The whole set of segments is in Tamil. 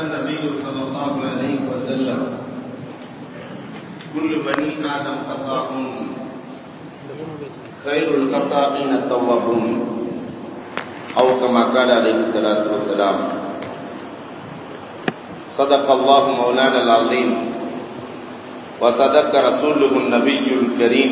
النبي صلى الله عليه وسلم كل بني آدم خطاء خير الخطائين التوابون أو كما قال عليه الصلاة والسلام صدق الله مولانا العظيم وصدق رسوله النبي الكريم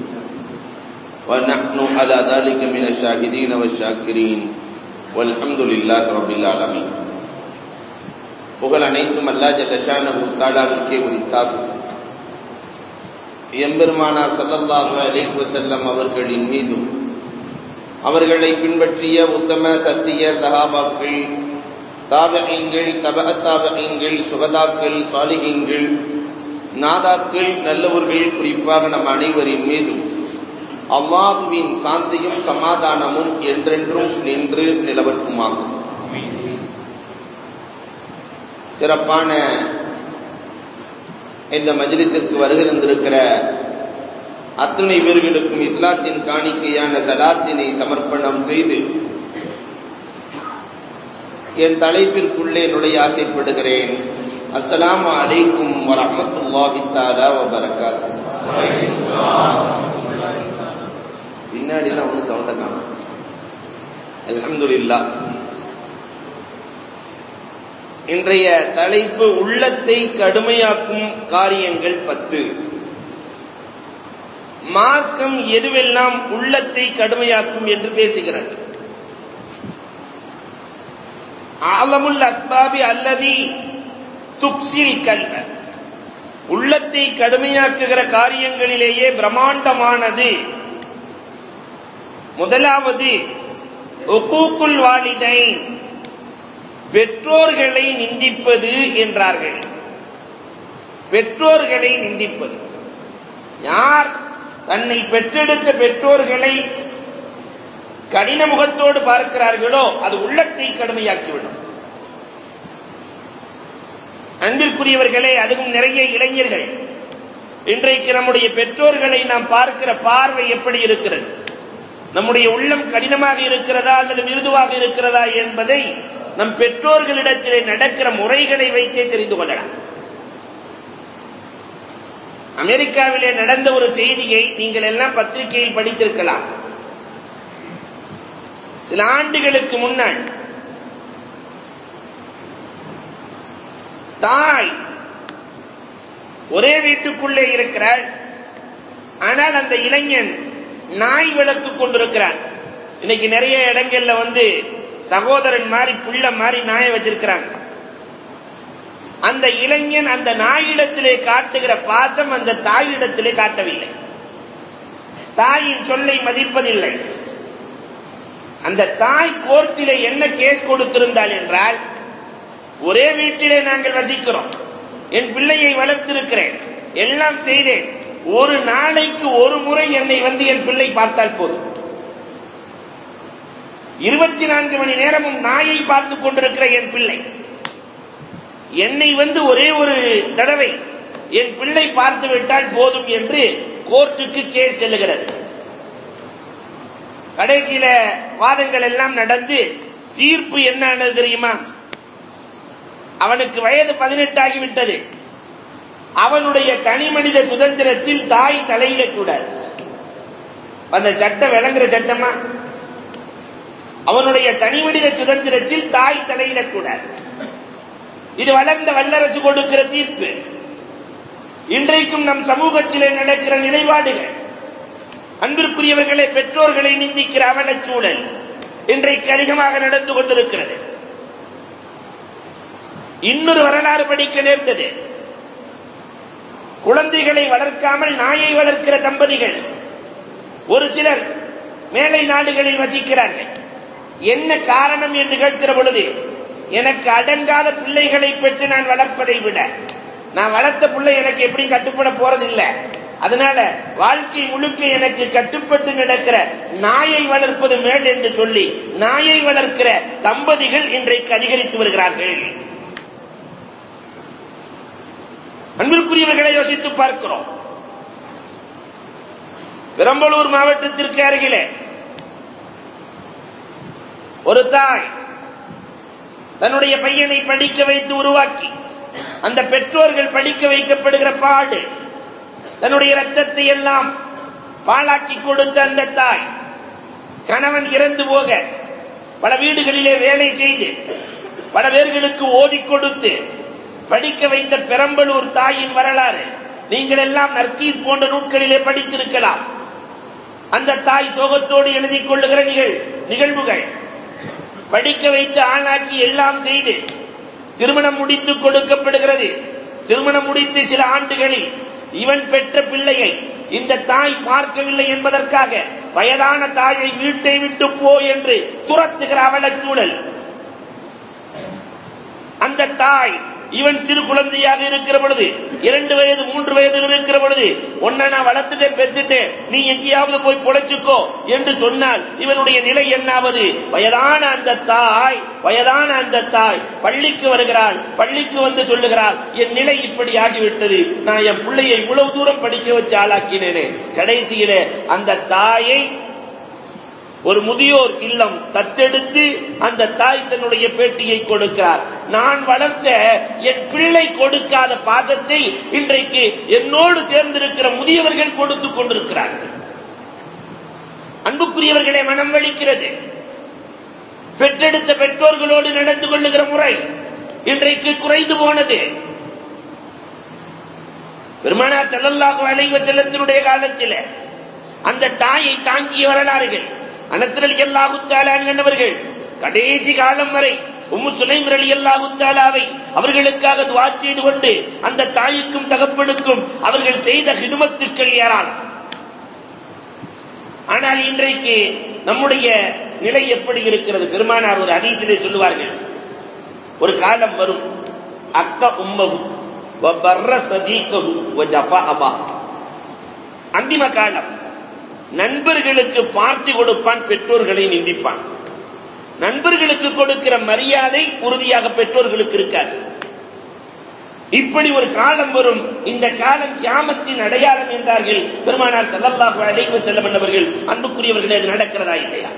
ونحن على ذلك من الشاهدين والشاكرين والحمد لله رب العالمين புகழ் அனைத்தும் அல்லா ஜல்லஷானஹு தாலாவிற்கே உரித்தாகும் எம்பெருமானார் சல்லல்லாஹு அலைஹி வஸல்லம் அவர்களின் மீதும் அவர்களை பின்பற்றிய உத்தம சத்திய சகாபாக்கள் தாபகங்கள் தபக தாபகங்கள் சுகதாக்கள் சாலிகங்கள் நாதாக்கள் நல்லவர்கள் குறிப்பாக நம் அனைவரின் மீதும் அல்லாஹுவின் சாந்தியும் சமாதானமும் என்றென்றும் நின்று நிலவட்டுமாகும் சிறப்பான இந்த மஜ்லிஸிற்கு வருகை தந்திருக்கிற அத்துணை பேர்களுக்கும் இஸ்லாத்தின் காணிக்கையான சலாத்தினை சமர்ப்பணம் செய்து என் தலைப்பிற்குள்ளே நுழைய ஆசைப்படுகிறேன் அஸ்ஸலாம் அலைக்கும் வரமத்துல்லாஹி தாலா வபரகாத் பின்னாடிலாம் ஒன்றும் சவுண்ட காணும் அலமதுல்லா இன்றைய தலைப்பு உள்ளத்தை கடுமையாக்கும் காரியங்கள் பத்து மார்க்கம் எதுவெல்லாம் உள்ளத்தை கடுமையாக்கும் என்று பேசுகிறது ஆலமுல் அஸ்பாபி அல்லதி துக்சில் கல்வ உள்ளத்தை கடுமையாக்குகிற காரியங்களிலேயே பிரம்மாண்டமானது முதலாவது ஒக்கூக்குல் வாலிதை பெற்றோர்களை நிந்திப்பது என்றார்கள் பெற்றோர்களை நிந்திப்பது யார் தன்னை பெற்றெடுத்த பெற்றோர்களை கடின முகத்தோடு பார்க்கிறார்களோ அது உள்ளத்தை கடுமையாக்கிவிடும் அன்பிற்குரியவர்களே அதுவும் நிறைய இளைஞர்கள் இன்றைக்கு நம்முடைய பெற்றோர்களை நாம் பார்க்கிற பார்வை எப்படி இருக்கிறது நம்முடைய உள்ளம் கடினமாக இருக்கிறதா அல்லது மிருதுவாக இருக்கிறதா என்பதை நம் பெற்றோர்களிடத்திலே நடக்கிற முறைகளை வைத்தே தெரிந்து கொள்ளலாம் அமெரிக்காவிலே நடந்த ஒரு செய்தியை நீங்கள் எல்லாம் பத்திரிகையில் படித்திருக்கலாம் சில ஆண்டுகளுக்கு முன்னால் தாய் ஒரே வீட்டுக்குள்ளே இருக்கிறாள் ஆனால் அந்த இளைஞன் நாய் வளர்த்துக் கொண்டிருக்கிறான் இன்னைக்கு நிறைய இடங்கள்ல வந்து சகோதரன் மாதிரி புள்ள மாதிரி நாயை வச்சிருக்கிறாங்க அந்த இளைஞன் அந்த நாயிடத்திலே காட்டுகிற பாசம் அந்த தாயிடத்திலே காட்டவில்லை தாயின் சொல்லை மதிப்பதில்லை அந்த தாய் கோர்ட்டிலே என்ன கேஸ் கொடுத்திருந்தாள் என்றால் ஒரே வீட்டிலே நாங்கள் வசிக்கிறோம் என் பிள்ளையை வளர்த்திருக்கிறேன் எல்லாம் செய்தேன் ஒரு நாளைக்கு ஒரு முறை என்னை வந்து என் பிள்ளை பார்த்தால் போதும் இருபத்தி நான்கு மணி நேரமும் நாயை பார்த்துக் கொண்டிருக்கிற என் பிள்ளை என்னை வந்து ஒரே ஒரு தடவை என் பிள்ளை பார்த்து விட்டால் போதும் என்று கோர்ட்டுக்கு கேஸ் செல்லுகிறது கடைசியில வாதங்கள் எல்லாம் நடந்து தீர்ப்பு என்ன தெரியுமா அவனுக்கு வயது பதினெட்டு ஆகிவிட்டது அவனுடைய தனி மனித சுதந்திரத்தில் தாய் தலையிடக்கூடாது அந்த சட்டம் விளங்குற சட்டமா அவனுடைய தனி மனித சுதந்திரத்தில் தாய் தலையிடக்கூடாது இது வளர்ந்த வல்லரசு கொடுக்கிற தீர்ப்பு இன்றைக்கும் நம் சமூகத்திலே நடக்கிற நிலைப்பாடுகள் அன்பிற்குரியவர்களை பெற்றோர்களை நிந்திக்கிற அவலச் சூழல் இன்றைக்கு அதிகமாக நடந்து கொண்டிருக்கிறது இன்னொரு வரலாறு படிக்க நேர்ந்தது குழந்தைகளை வளர்க்காமல் நாயை வளர்க்கிற தம்பதிகள் ஒரு சிலர் மேலை நாடுகளில் வசிக்கிறார்கள் என்ன காரணம் என்று கேட்கிற பொழுது எனக்கு அடங்காத பிள்ளைகளை பெற்று நான் வளர்ப்பதை விட நான் வளர்த்த பிள்ளை எனக்கு எப்படி கட்டுப்பட போறதில்லை அதனால வாழ்க்கை முழுக்க எனக்கு கட்டுப்பட்டு நடக்கிற நாயை வளர்ப்பது மேல் என்று சொல்லி நாயை வளர்க்கிற தம்பதிகள் இன்றைக்கு அதிகரித்து வருகிறார்கள் அன்பிற்குரியவர்களை யோசித்து பார்க்கிறோம் பெரம்பலூர் மாவட்டத்திற்கு அருகிலே ஒரு தாய் தன்னுடைய பையனை படிக்க வைத்து உருவாக்கி அந்த பெற்றோர்கள் படிக்க வைக்கப்படுகிற பாடு தன்னுடைய ரத்தத்தை எல்லாம் பாழாக்கி கொடுத்த அந்த தாய் கணவன் இறந்து போக பல வீடுகளிலே வேலை செய்து பல பேர்களுக்கு ஓதிக் கொடுத்து படிக்க வைத்த பெரம்பலூர் தாயின் வரலாறு நீங்கள் எல்லாம் நர்கீஸ் போன்ற நூட்களிலே படித்திருக்கலாம் அந்த தாய் சோகத்தோடு எழுதிக் கொள்ளுகிற நிகழ் நிகழ்வுகள் படிக்க வைத்து ஆளாக்கி எல்லாம் செய்து திருமணம் முடித்து கொடுக்கப்படுகிறது திருமணம் முடித்து சில ஆண்டுகளில் இவன் பெற்ற பிள்ளையை இந்த தாய் பார்க்கவில்லை என்பதற்காக வயதான தாயை வீட்டை விட்டு போ என்று துரத்துகிற அவலச் சூழல் அந்த தாய் இவன் சிறு குழந்தையாக இருக்கிற பொழுது இரண்டு வயது மூன்று வயதில் இருக்கிற பொழுது உன்னை நான் வளர்த்துட்டேன் பெற்றுட்டேன் நீ எங்கேயாவது போய் பொழைச்சுக்கோ என்று சொன்னால் இவனுடைய நிலை என்னாவது வயதான அந்த தாய் வயதான அந்த தாய் பள்ளிக்கு வருகிறாள் பள்ளிக்கு வந்து சொல்லுகிறாள் என் நிலை இப்படி ஆகிவிட்டது நான் என் பிள்ளையை இவ்வளவு தூரம் படிக்க வச்சு ஆளாக்கினேனே கடைசியிலே அந்த தாயை ஒரு முதியோர் இல்லம் தத்தெடுத்து அந்த தாய் தன்னுடைய பேட்டியை கொடுக்கிறார் நான் வளர்த்த என் பிள்ளை கொடுக்காத பாசத்தை இன்றைக்கு என்னோடு சேர்ந்திருக்கிற முதியவர்கள் கொடுத்துக் கொண்டிருக்கிறார்கள் அன்புக்குரியவர்களே மனம் வலிக்கிறது பெற்றெடுத்த பெற்றோர்களோடு நடந்து கொள்ளுகிற முறை இன்றைக்கு குறைந்து போனது பெருமானார் செல்லல்லாஹு அலைவ செல்லத்தினுடைய காலத்தில் அந்த தாயை தாங்கிய வரலாறுகள் அனசரலி அல்லாஹு என்பவர்கள் கடைசி காலம் வரை உம்மு சுலைம் அலி அல்லாஹு அவர்களுக்காக துவா செய்து கொண்டு அந்த தாய்க்கும் தகப்பனுக்கும் அவர்கள் செய்த ஹிதுமத்துக்கள் ஏராளம் ஆனால் இன்றைக்கு நம்முடைய நிலை எப்படி இருக்கிறது பெருமானார் ஒரு அதீசிலே சொல்லுவார்கள் ஒரு காலம் வரும் அக்க உம்மகு வபர்ர சதீகஹு வஜஃபா அபா அந்திம காலம் நண்பர்களுக்கு பார்த்து கொடுப்பான் பெற்றோர்களை நிந்திப்பான் நண்பர்களுக்கு கொடுக்கிற மரியாதை உறுதியாக பெற்றோர்களுக்கு இருக்காது இப்படி ஒரு காலம் வரும் இந்த காலம் கியாமத்தின் அடையாளம் என்றார்கள் பெருமானார் ஸல்லல்லாஹு அலைஹி வஸல்லம் என்பவர்கள் அன்புக்குரியவர்களே அது நடக்கிறதா இல்லையா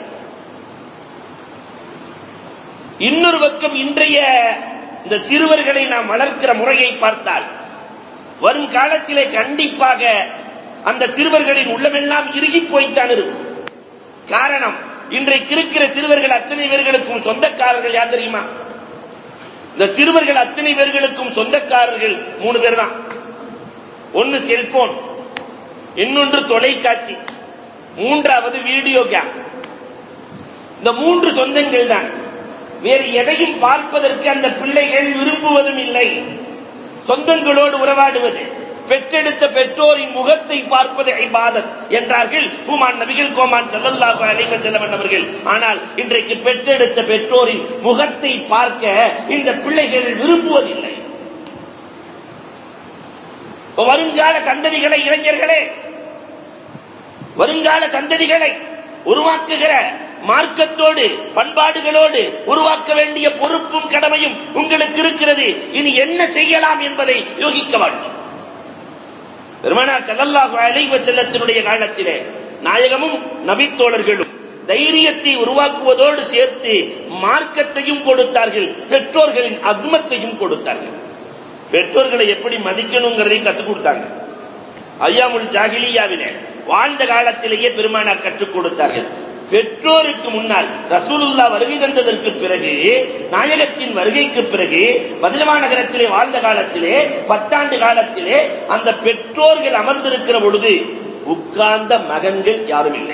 இன்னொரு பக்கம் இன்றைய இந்த சிறுவர்களை நாம் வளர்க்கிற முறையை பார்த்தால் வரும் காலத்திலே கண்டிப்பாக அந்த சிறுவர்களின் உள்ளமெல்லாம் இறுகி போய்த்தான் இருக்கும் காரணம் இன்றைக்கு இருக்கிற சிறுவர்கள் அத்தனை பேர்களுக்கும் சொந்தக்காரர்கள் யார் தெரியுமா இந்த சிறுவர்கள் அத்தனை பேர்களுக்கும் சொந்தக்காரர்கள் மூணு பேர் தான் ஒன்னு செல்போன் இன்னொன்று தொலைக்காட்சி மூன்றாவது வீடியோ கேம் இந்த மூன்று சொந்தங்கள் தான் வேறு எதையும் பார்ப்பதற்கு அந்த பிள்ளைகள் விரும்புவதும் இல்லை சொந்தங்களோடு உறவாடுவது பெற்றெடுத்த பெற்றோரின் முகத்தை பார்ப்பது இபாதத் என்றார்கள் ஹுமான் நபிகள் கோமான் ஸல்லல்லாஹு அலைஹி வஸல்லம் அவர்கள் ஆனால் இன்றைக்கு பெற்றெடுத்த பெற்றோரின் முகத்தை பார்க்க இந்த பிள்ளைகள் விரும்புவதில்லை வருங்கால சந்ததிகளை இளைஞர்களே வருங்கால சந்ததிகளை உருவாக்குகிற மார்க்கத்தோடு பண்பாடுகளோடு உருவாக்க வேண்டிய பொறுப்பும் கடமையும் உங்களுக்கு இருக்கிறது இனி என்ன செய்யலாம் என்பதை யோகிக்க வேண்டும் பெருமானார் ஸல்லல்லாஹு அலைஹி வஸல்லத்தினுடைய காலத்திலே நாயகமும் நபித்தோழர்களும் தைரியத்தை உருவாக்குவதோடு சேர்த்து மார்க்கத்தையும் கொடுத்தார்கள் பெற்றோர்களின் அஸ்மத்தையும் கொடுத்தார்கள் பெற்றோர்களை எப்படி மதிக்கணுங்கிறதையும் கற்றுக் கொடுத்தாங்க ஐயாமுல் ஜாகிலியாவிலே வாழ்ந்த காலத்திலேயே பெருமானார் கற்றுக் கொடுத்தார்கள் பெற்றோருக்கு முன்னால் ரசூலுல்லா வருகை தந்ததற்கு பிறகு நாயகத்தின் வருகைக்கு பிறகு மதுரமா நகரத்திலே வாழ்ந்த காலத்திலே பத்தாண்டு காலத்திலே அந்த பெற்றோர்கள் அமர்ந்திருக்கிற பொழுது உட்கார்ந்த மகன்கள் யாரும் இல்லை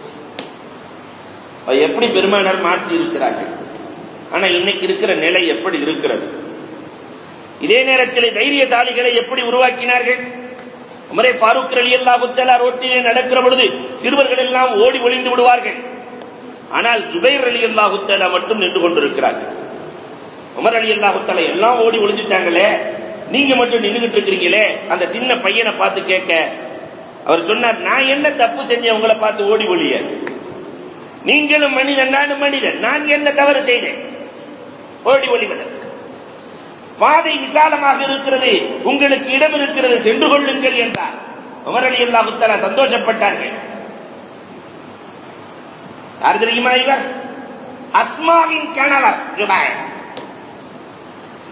எப்படி பெருமானார் மாற்றி இருக்கிறார்கள் ஆனா இன்னைக்கு இருக்கிற நிலை எப்படி இருக்கிறது இதே நேரத்தில் தைரியசாலிகளை எப்படி உருவாக்கினார்கள் உமரே ஃபாரூக் அலி அல்லாஹுத்தலா ரோட்டிலே நடக்கிற பொழுது சிறுவர்கள் எல்லாம் ஓடி ஒளிந்து விடுவார்கள் ஆனால் ஜுபைர் அலி அல்லாஹுத்தலா மட்டும் நின்று கொண்டிருக்கிறார்கள் உமர் அலி அல்லாஹுத்தலா எல்லாம் ஓடி ஒளிஞ்சிட்டாங்களே நீங்க மட்டும் நின்றுகிட்டு இருக்கிறீங்களே அந்த சின்ன பையனை பார்த்து கேட்க அவர் சொன்னார் நான் என்ன தப்பு செஞ்சேன் உங்களை பார்த்து ஓடி ஒளிய நீங்களும் மனிதன் நானும் மனிதன் நான் என்ன தவறு செய்தேன் ஓடி ஒளிவதற்கு பாதை விசாலமாக இருக்கிறது உங்களுக்கு இடம் இருக்கிறது சென்று கொள்ளுங்கள் என்றார் உமர் அலி அல்லாஹுத்தலா சந்தோஷப்பட்டார்கள் யார் தெரியுமா இவர் அஸ்மாவின் கணவர் ஜுபாய்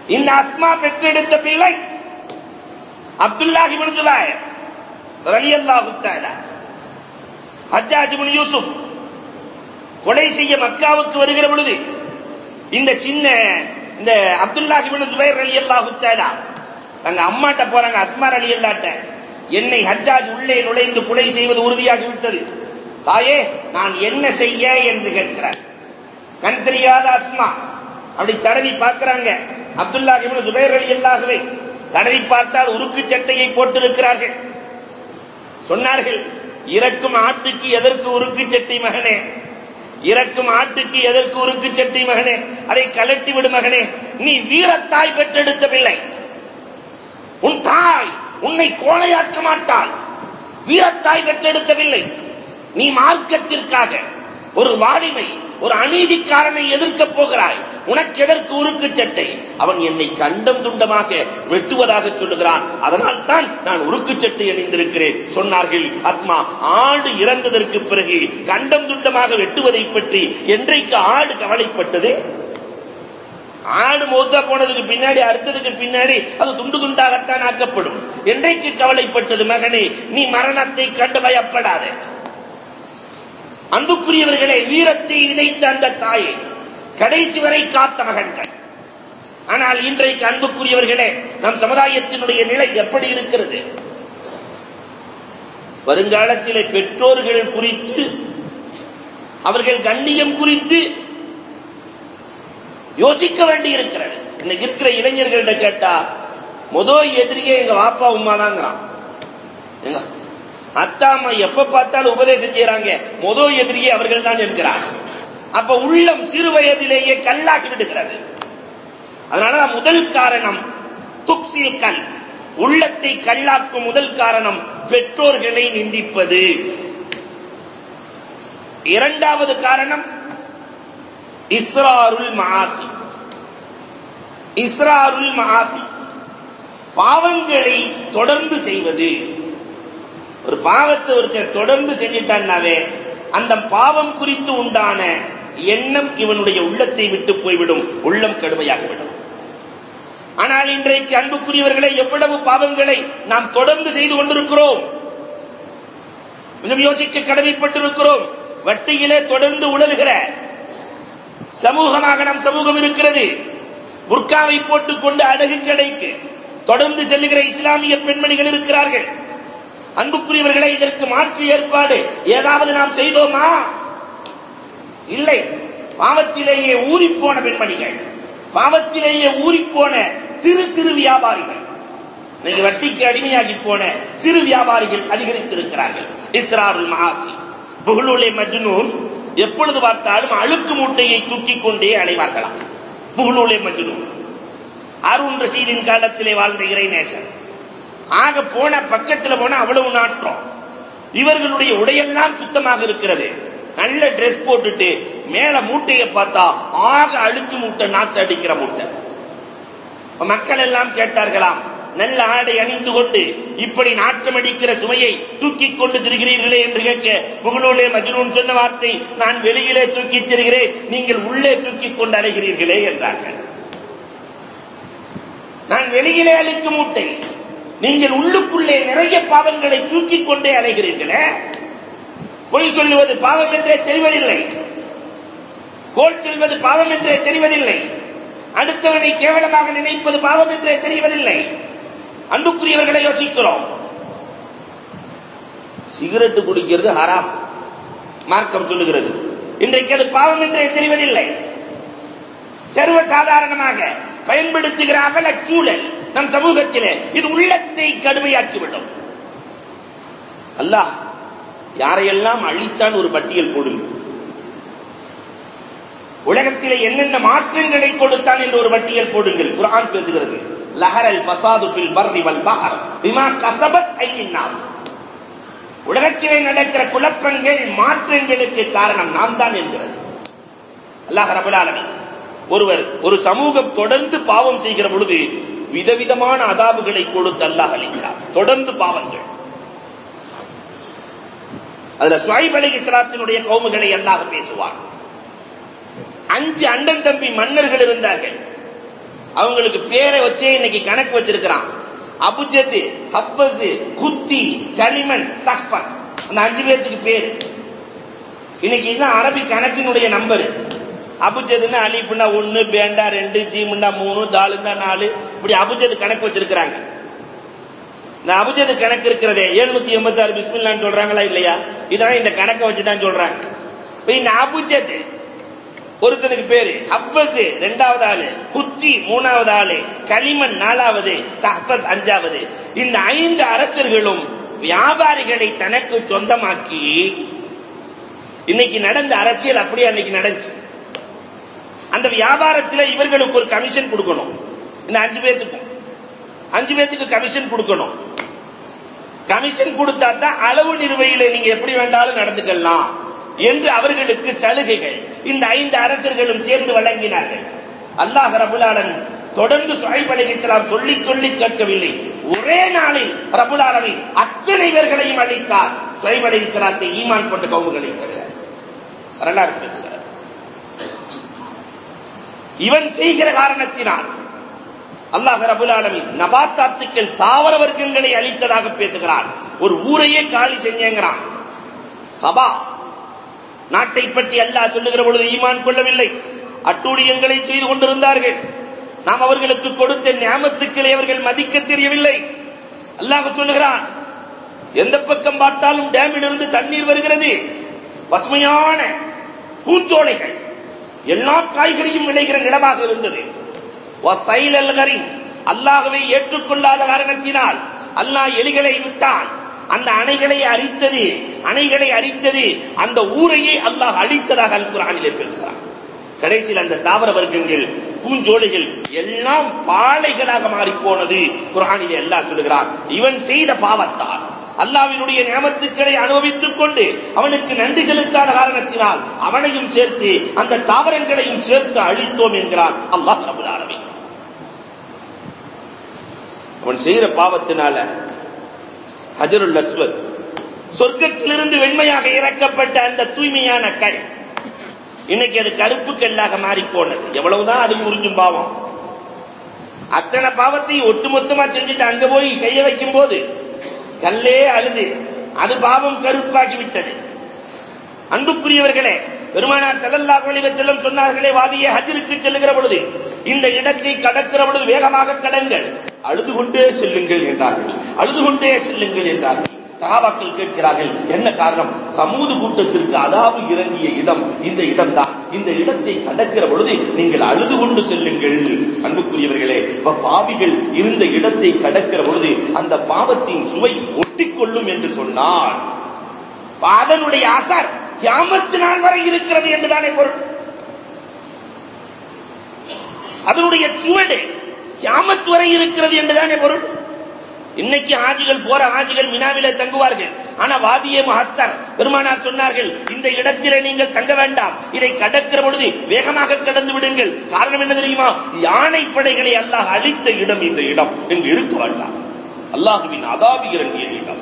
இந்த அஸ்மா பெற்றெடுத்த பிள்ளை அப்துல்லாஹி இப்னு ஜுபைர் ரலியல்லாஹு தஆலா ஹஜ்ஜாஜ் இப்னு யூசுப் கொலை செய்ய மக்காவுக்கு வருகிற பொழுது இந்த சின்ன இந்த அப்துல்லாஹி இப்னு ஜுபைர் ரலியல்லாஹு தஆலா தங்க அம்மாட்ட போறாங்க அஸ்மா ரலியல்லாட்ட என்னை ஹஜ்ஜாஜ் உள்ளே நுழைந்து கொலை செய்வது உறுதியாகி விட்டது தாயே நான் என்ன செய்ய என்று கேட்கிறார் கண் தெரியாத அஸ்மா அப்படி தடவி பார்க்கிறாங்க அப்துல்லா இப்னு ஜுபைர் ரலியல்லாஹுவை தடவி பார்த்தால் உருக்கு சட்டையை போட்டிருக்கிறார்கள் சொன்னார்கள் இறக்கும் ஆட்டுக்கு எதற்கு உருக்கு சட்டை மகனே இறக்கும் ஆட்டுக்கு எதற்கு உருக்கு சட்டை மகனே அதை கலட்டி விடு மகனே நீ வீரத்தாய் பெற்றெடுத்த பிள்ளை உன் தாய் உன்னை கோழையாக்க மாட்டாள் வீரத்தாய் பெற்றெடுக்கவில்லை நீ மார்க்கத்திற்காக ஒரு வாடிமை ஒரு அநீதிக்காரனை எதிர்க்கப் போகிறாய் உனக்கு எதற்கு உருக்கு சட்டை அவன் என்னை கண்டம் துண்டமாக வெட்டுவதாக சொல்லுகிறான் அதனால் தான் நான் உருக்கு சட்டை அணிந்திருக்கிறேன் சொன்னார்கள் அத்மா ஆடு இறந்ததற்கு பிறகு கண்டம் துண்டமாக வெட்டுவதை பற்றி என்றைக்கு ஆடு கவலைப்பட்டது ஆடு மௌத்தா போனதுக்கு பின்னாடி அறுத்ததுக்கு பின்னாடி அது துண்டு துண்டாகத்தான் ஆக்கப்படும் என்றைக்கு கவலைப்பட்டது மகனே நீ மரணத்தை கண்டு பயப்படாத அன்புக்குரியவர்களே வீரத்தை விதைத்த அந்த தாயை கடைசி வரை காத்த மகன்கள் ஆனால் இன்றைக்கு அன்புக்குரியவர்களே நம் சமுதாயத்தினுடைய நிலை எப்படி இருக்கிறது வருங்காலத்திலே பெற்றோர்கள் குறித்து அவர்கள் கண்ணியம் குறித்து யோசிக்க வேண்டி இருக்கிறது இன்னைக்கு இருக்கிற இளைஞர்கள்ட்ட கேட்டா முதல் எதிரியே எங்க வாப்பா உமா தாங்கிறான் எங்க அத்தா அம்மா எப்ப பார்த்தாலும் உபதேசம் செய்யறாங்க முதல் எதிரியே அவர்கள் தான் என்கிறார் அப்ப உள்ளம் சிறு வயதிலேயே கல்லாக்கி விடுகிறது அதனாலதான் முதல் காரணம் துப்சில் கல் உள்ளத்தை கல்லாக்கும் முதல் காரணம் பெற்றோர்களை நிந்திப்பது இரண்டாவது காரணம் இஸ்ராருல் மாசி இஸ்ராருல் மாசி பாவங்களை தொடர்ந்து செய்வது ஒரு பாவத்தை ஒருத்தர் தொடர்ந்து செஞ்சிட்டான்னாவே அந்த பாவம் குறித்து உண்டான எண்ணம் இவனுடைய உள்ளத்தை விட்டு போய்விடும் உள்ளம் கடுமையாகிவிடும் ஆனால் இன்றைக்கு அன்புக்குரியவர்களை எவ்வளவு பாவங்களை நாம் தொடர்ந்து செய்து கொண்டிருக்கிறோம் கொஞ்சம் யோசிக்க கடமைப்பட்டிருக்கிறோம் வட்டியிலே தொடர்ந்து உழலுகிற சமூகமாக நம் சமூகம் இருக்கிறது புர்காவை போட்டுக் கொண்டு அடகு கடைக்கு தொடர்ந்து செல்லுகிற இஸ்லாமிய பெண்மணிகள் இருக்கிறார்கள் அன்புக்குரியவர்களை இதற்கு மாற்று ஏற்பாடு ஏதாவது நாம் செய்தோமா இல்லை பாவத்திலேயே ஊறிப்போன பெண்மணிகள் பாவத்திலேயே ஊறிப்போன சிறு சிறு வியாபாரிகள் இன்னைக்கு வட்டிக்கு அடிமையாகி போன சிறு வியாபாரிகள் அதிகரித்திருக்கிறார்கள் இஸ்ராருல் மகாசி புகழூலே மஜ்னூன் எப்பொழுது பார்த்தாலும் அழுக்கு மூட்டையை தூக்கிக் கொண்டே அலைவார்களாம் புகழூலே மஜ்னூன் அருண் ரஷீதின் காலத்திலே வாழ்ந்த இறைநேசன் ஆக போன பக்கத்துல போன அவ்வளவு நாற்றம் இவர்களுடைய உடையெல்லாம் சுத்தமாக இருக்கிறது நல்ல டிரெஸ் போட்டுட்டு மேல மூட்டையை பார்த்தா ஆக அழுக்கு மூட்டை நாத்து அடிக்கிற மூட்டை மக்கள் எல்லாம் கேட்டார்களாம் நல்ல ஆடை அணிந்து கொண்டு இப்படி நாட்டம் அடிக்கிற சுமையை தூக்கிக் கொண்டு திரிகிறீர்களே என்று கேட்க புகழூலே மஜ்னூன் சொன்ன வார்த்தை நான் வெளியிலே தூக்கித் திரிகிறேன் நீங்கள் உள்ளே தூக்கிக் கொண்டு அலைகிறீர்களே என்றார்கள் நான் வெளியிலே அழுக்கு மூட்டை நீங்கள் உள்ளுக்குள்ளே நிறைய பாவங்களை தூக்கிக் கொண்டே அலைகிறீர்களே பொய் சொல்லுவது பாவம் என்றே தெரிவதில்லை கோல் சொல்வது பாவம் என்றே தெரிவதில்லை அடுத்தவனை கேவலமாக நினைப்பது பாவம் என்றே தெரிவதில்லை அன்புக்குரியவர்களை யோசிக்கிறோம் சிகரெட்டு குடிக்கிறது ஹராம் மார்க்கம் சொல்லுகிறது இன்றைக்கு அது பாவம் என்றே தெரிவதில்லை சர்வ சாதாரணமாக பயன்படுத்துகிற அவல சூழல் நம் சமூகத்திலே இது உள்ளத்தை கடுமையாக்கிவிடும் அல்லாஹ் யாரையெல்லாம் அழித்தான் ஒரு பட்டியல் போடுங்க உலகத்திலே என்னென்ன மாற்றங்களை கொடுத்தான் என்று ஒரு பட்டியல் போடுங்கள் குரான் பேசுகிறது லஹரல் ஃபசாது ஃபில் பர்ரி வல் பஹர் பிமா கஸபத் ஐதின் நாஸ் உலகத்திலே நடக்கிற குழப்பங்கள் மாற்றங்களுக்கு காரணம் நாம் தான் என்கிறது அல்லாஹ் ரபுல் ஆலமீன் ஒருவர் ஒரு சமூகம் தொடர்ந்து பாவம் செய்கிற பொழுது விதவிதமான அதாபுகளை கொடுத்து அல்லாஹ் அளிக்கிறார் தொடர்ந்து பாவங்கள் அதுல சுவைப் அலி இஸ்லாத்தினுடைய கௌமுகளை அல்லாஹ் பேசுவார் அஞ்சு அண்டன் தம்பி மன்னர்கள் இருந்தார்கள் அவங்களுக்கு பேரை வச்சே இன்னைக்கு கணக்கு வச்சிருக்கிறான் அபுஜது ஹப்பது குத்தி களிமன் சஃபஸ் அந்த அஞ்சு பேர்த்துக்கு பேர் இன்னைக்கு இதுதான் அரபி கணக்கினுடைய நம்பர் அபுஜதுன்னா அலிப்புன்னா ஒன்னு பேண்டா ரெண்டு ஜீமுன்னா மூணு தாலுன்னா நாலு இப்படி அபுஜது கணக்கு வச்சிருக்கிறாங்க இந்த அபுஜது கணக்கு இருக்கிறதே எழுநூத்தி எண்பத்தி ஆறு பிஸ்மில்லான்னு சொல்றாங்களா இல்லையா இதான் இந்த கணக்கை வச்சுதான் சொல்றாங்க இப்ப இந்த அபுஜது ஒருத்தனுக்கு பேரு ஹப்பஸ் ரெண்டாவது ஆளு குத்தி மூணாவது ஆளு களிமன் நாலாவது சஹபஸ் அஞ்சாவது இந்த ஐந்து அரசர்களும் வியாபாரிகளை தனக்கு சொந்தமாக்கி இன்னைக்கு நடந்த அரசியல் அப்படியே அன்னைக்கு நடந்துச்சு அந்த வியாபாரத்தில் இவர்களுக்கு ஒரு கமிஷன் கொடுக்கணும் இந்த அஞ்சு பேர்த்துக்கும் அஞ்சு பேர்த்துக்கு கமிஷன் கொடுக்கணும் கமிஷன் கொடுத்தா தான் அளவு நிறுவையில நீங்க எப்படி வேண்டாலும் நடந்துக்கலாம் என்று அவர்களுக்கு சலுகைகள் இந்த ஐந்து அரசர்களும் சேர்ந்து வழங்கினார்கள் அல்லாஹ் ரபுல் ஆலமீன் தொடர்ந்து சுஹைப் அலைஹிஸ்ஸலாம் சொல்லி சொல்லி கேட்கவில்லை ஒரே நாளில் ரபுல் ஆலமீன் அத்தனை பேர்களையும் அளித்தார் சுஹைப் அலைஹிஸ்ஸலாத்தை ஈமான் கொண்ட கவுமுகளை தவிர வரலாறு பேசுகிறார் இவன் செய்கிற காரணத்தினால் அல்லாஹ் ரபுல் ஆலமீன் நபாத்தாத்துக்கள் தாவர வர்க்கங்களை அளித்ததாக பேசுகிறான் ஒரு ஊரையே காலி செஞ்சேங்கிறான் சபா நாட்டை பற்றி அல்லாஹ் சொல்லுகிற பொழுது ஈமான் கொள்ளவில்லை அட்டூழியங்களை செய்து கொண்டிருந்தார்கள் நாம் அவர்களுக்கு கொடுத்த ஞாபகத்துக்களை அவர்கள் மதிக்க தெரியவில்லை அல்லாஹ் சொல்லுகிறான் எந்த பக்கம் பார்த்தாலும் டேமில் இருந்து தண்ணீர் வருகிறது பசுமையான பூஞ்சோலைகள் எல்லா காய்கறியும் விளைகிற நிலமாக இருந்தது அல்லாகவே ஏற்றுக்கொள்ளாத காரணத்தினால் அல்லாஹ் எலிகளை விட்டான் அந்த அணைகளை அரித்தது அணைகளை அரித்தது அந்த ஊரையே அல்லாஹ் அழித்ததாக அல் குரானிலே பேசுகிறான் கடைசியில் அந்த தாவர வர்க்கங்கள் பூஞ்சோலைகள் எல்லாம் பாலைகளாக மாறி போனது குரானிலே அல்லாஹ் சொல்லுகிறான் இவன் செய்த பாவத்தால் அல்லாவினுடைய ஞாபகத்துக்களை அனுபவித்துக் கொண்டு அவனுக்கு நன்றி செலுத்தாத காரணத்தினால் அவனையும் சேர்த்து அந்த தாவரங்களையும் சேர்த்து அழித்தோம் என்கிறான் அல்லாஹ் ரபுல் ஆலமீன் அவன் செய்கிற பாவத்தினால ஹஜருல் அஸ்வத் சொர்க்கத்திலிருந்து வெண்மையாக இறக்கப்பட்ட அந்த தூய்மையான கல் இன்னைக்கு அது கருப்பு கல்லாக மாறி போனது எவ்வளவுதான் அது உறிஞ்சும் பாவம் அத்தனை பாவத்தை ஒட்டுமொத்தமா செஞ்சுட்டு அங்க போய் கைய வைக்கும் போது கல்லே அழுது அது பாவம் கருப்பாகி விட்டது அன்புக்குரியவர்களே பெருமானார் செல்லல்லாஹு அலைஹி வஸல்லம் சொன்னார்களே வாதியே ஹஜ்ருக்கு செல்லுகிற பொழுது இந்த இடத்தை கடக்கிற பொழுது வேகமாக கடங்கள் அழுது கொண்டே செல்லுங்கள் என்றார்கள் அழுது கொண்டே செல்லுங்கள் என்றார்கள் சகாபாக்கள் கேட்கிறார்கள் என்ன காரணம் சமூது கூட்டத்திற்கு அதாவு இறங்கிய இடம் இந்த இடம்தான் இந்த இடத்தை கடக்கிற பொழுது நீங்கள் அழுது கொண்டு செல்லுங்கள் அன்புக்குரியவர்களே பாவிகள் இருந்த இடத்தை கடக்கிற பொழுது அந்த பாவத்தின் சுவை ஒட்டிக்கொள்ளும் என்று சொன்னார் அதனுடைய அசர் கியாமத்து நாள் வரை இருக்கிறது என்றுதானே பொருள் அதனுடைய சுவடு கியாமத் வரை இருக்கிறது என்றுதானே பொருள் இன்னைக்கு ஆஜிகள் போற ஆஜிகள் மினாவில தங்குவார்கள் ஆனா வாதியே மஹஸ்தர் பெருமானார் சொன்னார்கள் இந்த இடத்திலே நீங்கள் தங்க வேண்டாம் இதை கடக்கிற பொழுது வேகமாக கடந்து விடுங்கள் காரணம் என்ன தெரியுமா யானை படைகளை அல்லாஹ் அழித்த இடம் இந்த இடம் என்று இருக்க வேண்டாம் அல்லாஹுவின் அதாபி இறங்கிய இடம்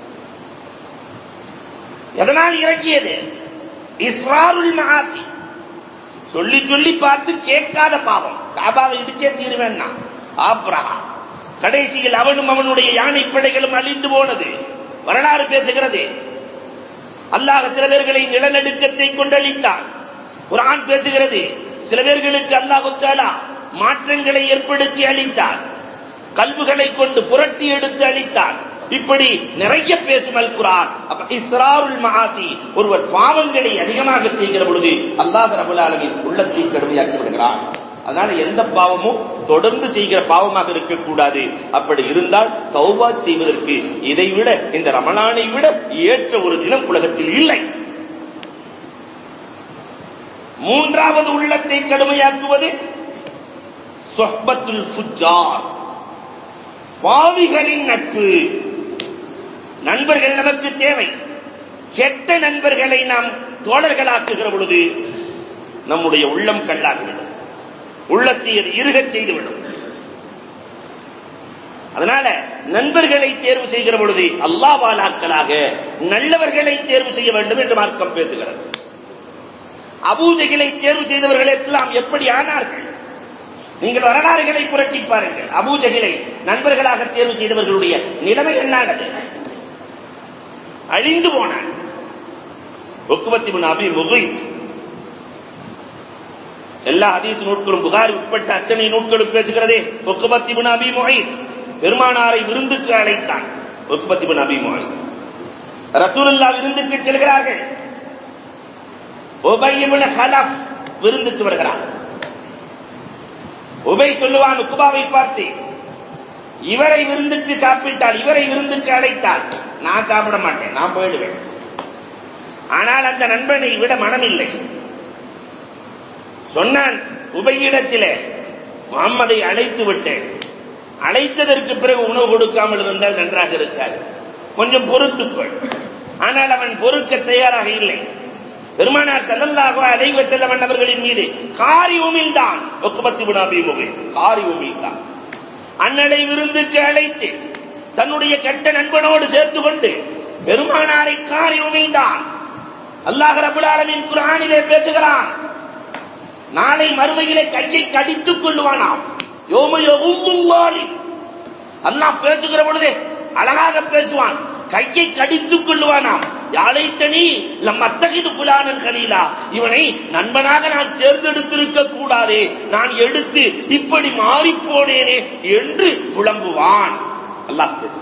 எதனால் இறங்கியது இஸ்ராருல் மகாசி சொல்லி சொல்லி பார்த்து கேட்காத பாவம் காபாவை இடிச்சே தீருவேன்னா ஆப்ரஹா கடைசியில் அவனும் அவனுடைய யானை படைகளும் அழிந்து போனது வரலாறு பேசுகிறது அல்லாஹ் சில பேர்களை நிலநடுக்கத்தை கொண்டளித்தான் ஒரு ஆண் பேசுகிறது சில பேர்களுக்கு அல்லாஹு தாலா மாற்றங்களை ஏற்படுத்தி அளித்தான் கல்வுகளை கொண்டு புரட்டி எடுத்து அளித்தான் இப்படி நிறைய பேசும் அல் குரான் அப்ப இஸ்ராருல் மகாசி ஒருவர் பாவங்களை அதிகமாக செய்கிற பொழுது அல்லாஹ் ரபுல் ஆலமின் உள்ளத்தை கடுமையாக்கி விடுகிறான் அதனால எந்த பாவமும் தொடர்ந்து செய்கிற பாவமாக இருக்கக்கூடாது அப்படி இருந்தால் தௌபா செய்வதற்கு இதை விட இந்த ரமணானை விட ஏற்ற ஒரு தினம் உலகத்தில் இல்லை மூன்றாவது உள்ளத்தை கடுமையாக்குவது சொஹ்பத்துல் ஃபுஜார் பாவிகளின் நட்பு நண்பர்கள் நமக்கு தேவை கெட்ட நண்பர்களை நாம் தோழர்களாக்குகிற பொழுது நம்முடைய உள்ளம் கல்லாகிவிடும் உள்ளத்தை அது இருகச் செய்துவிடும் அதனால நண்பர்களை தேர்வு செய்கிற பொழுது அல்லாவாலாக்களாக நல்லவர்களை தேர்வு செய்ய வேண்டும் என்று மார்க்கம் பேசுகிறது அபூஜைகளை தேர்வு செய்தவர்கள் எல்லாம் எப்படி ஆனார்கள் நீங்கள் வரலாறுகளை புரட்டி பாருங்கள் அபூஜகிலை நண்பர்களாக தேர்வு செய்தவர்களுடைய நிலைமை என்னானது அழிந்து போனான் ஒக்குபத்தி முன் அபி முகைத் எல்லா ஹதீஸ் நூட்களும் புகாரி உட்பட்ட அத்தனை நூட்களும் பேசுகிறதே ஒக்குபத்தி முன் அபி முகைத் பெருமானாரை விருந்துக்கு அழைத்தான் ஒக்குபத்தி முன் அபி முகைத் ரசூலுல்லா விருந்துக்கு செல்கிறார்கள் உபை இப்னு ஹலஃப் விருந்துக்கு வருகிறான் உபை சொல்லுவான் உக்குபாவை பார்த்து இவரை விருந்துக்கு சாப்பிட்டால் இவரை விருந்துக்கு அழைத்தால் நான் சாப்பிட மாட்டேன் நான் போயிடுவேன் ஆனால் அந்த நண்பனை விட மனமில்லை சொன்னான் உபையிடத்திலே முகம்மதை அழைத்து விட்டேன் அழைத்ததற்கு பிறகு உணவு கொடுக்காமல் இருந்தால் நன்றாக இருக்காது கொஞ்சம் பொறுத்துக்கொள் ஆனால் அவன் பொறுக்க தயாராக இல்லை பெருமானார் செல்லல்லாக அலைவ செல்லவன் அவர்களின் மீது காரி உமிழ்ந்தான் ஒக்குபத்தி விடாபி முகை காரி உமிழ்ந்தான் அண்ணலை விருந்துக்கு அழைத்து தன்னுடைய கெட்ட நண்பனோடு சேர்த்து கொண்டு பெருமானாரை காரி உமிழ்ந்தான் அல்லாஹ் ரபுல் ஆலமின் குரானிலே பேசுகிறான் நாளை மறுமையிலே கையை கடித்துக் கொள்ளுவானாம் யோமயோ உம்முல்லாலி அல்லாஹ் பேசுகிற பொழுதே அழகாக பேசுவான் கையை கடித்துக் கொள்ளுவானாம் யாழைத்தனி லம் அத்தகிது புலானன் கலீலா இவனை நண்பனாக நான் தேர்ந்தெடுத்திருக்க கூடாதே நான் எடுத்து இப்படி மாறி போனேனே என்று புலம்புவான் அல்லாஹ் பேசுகிறான்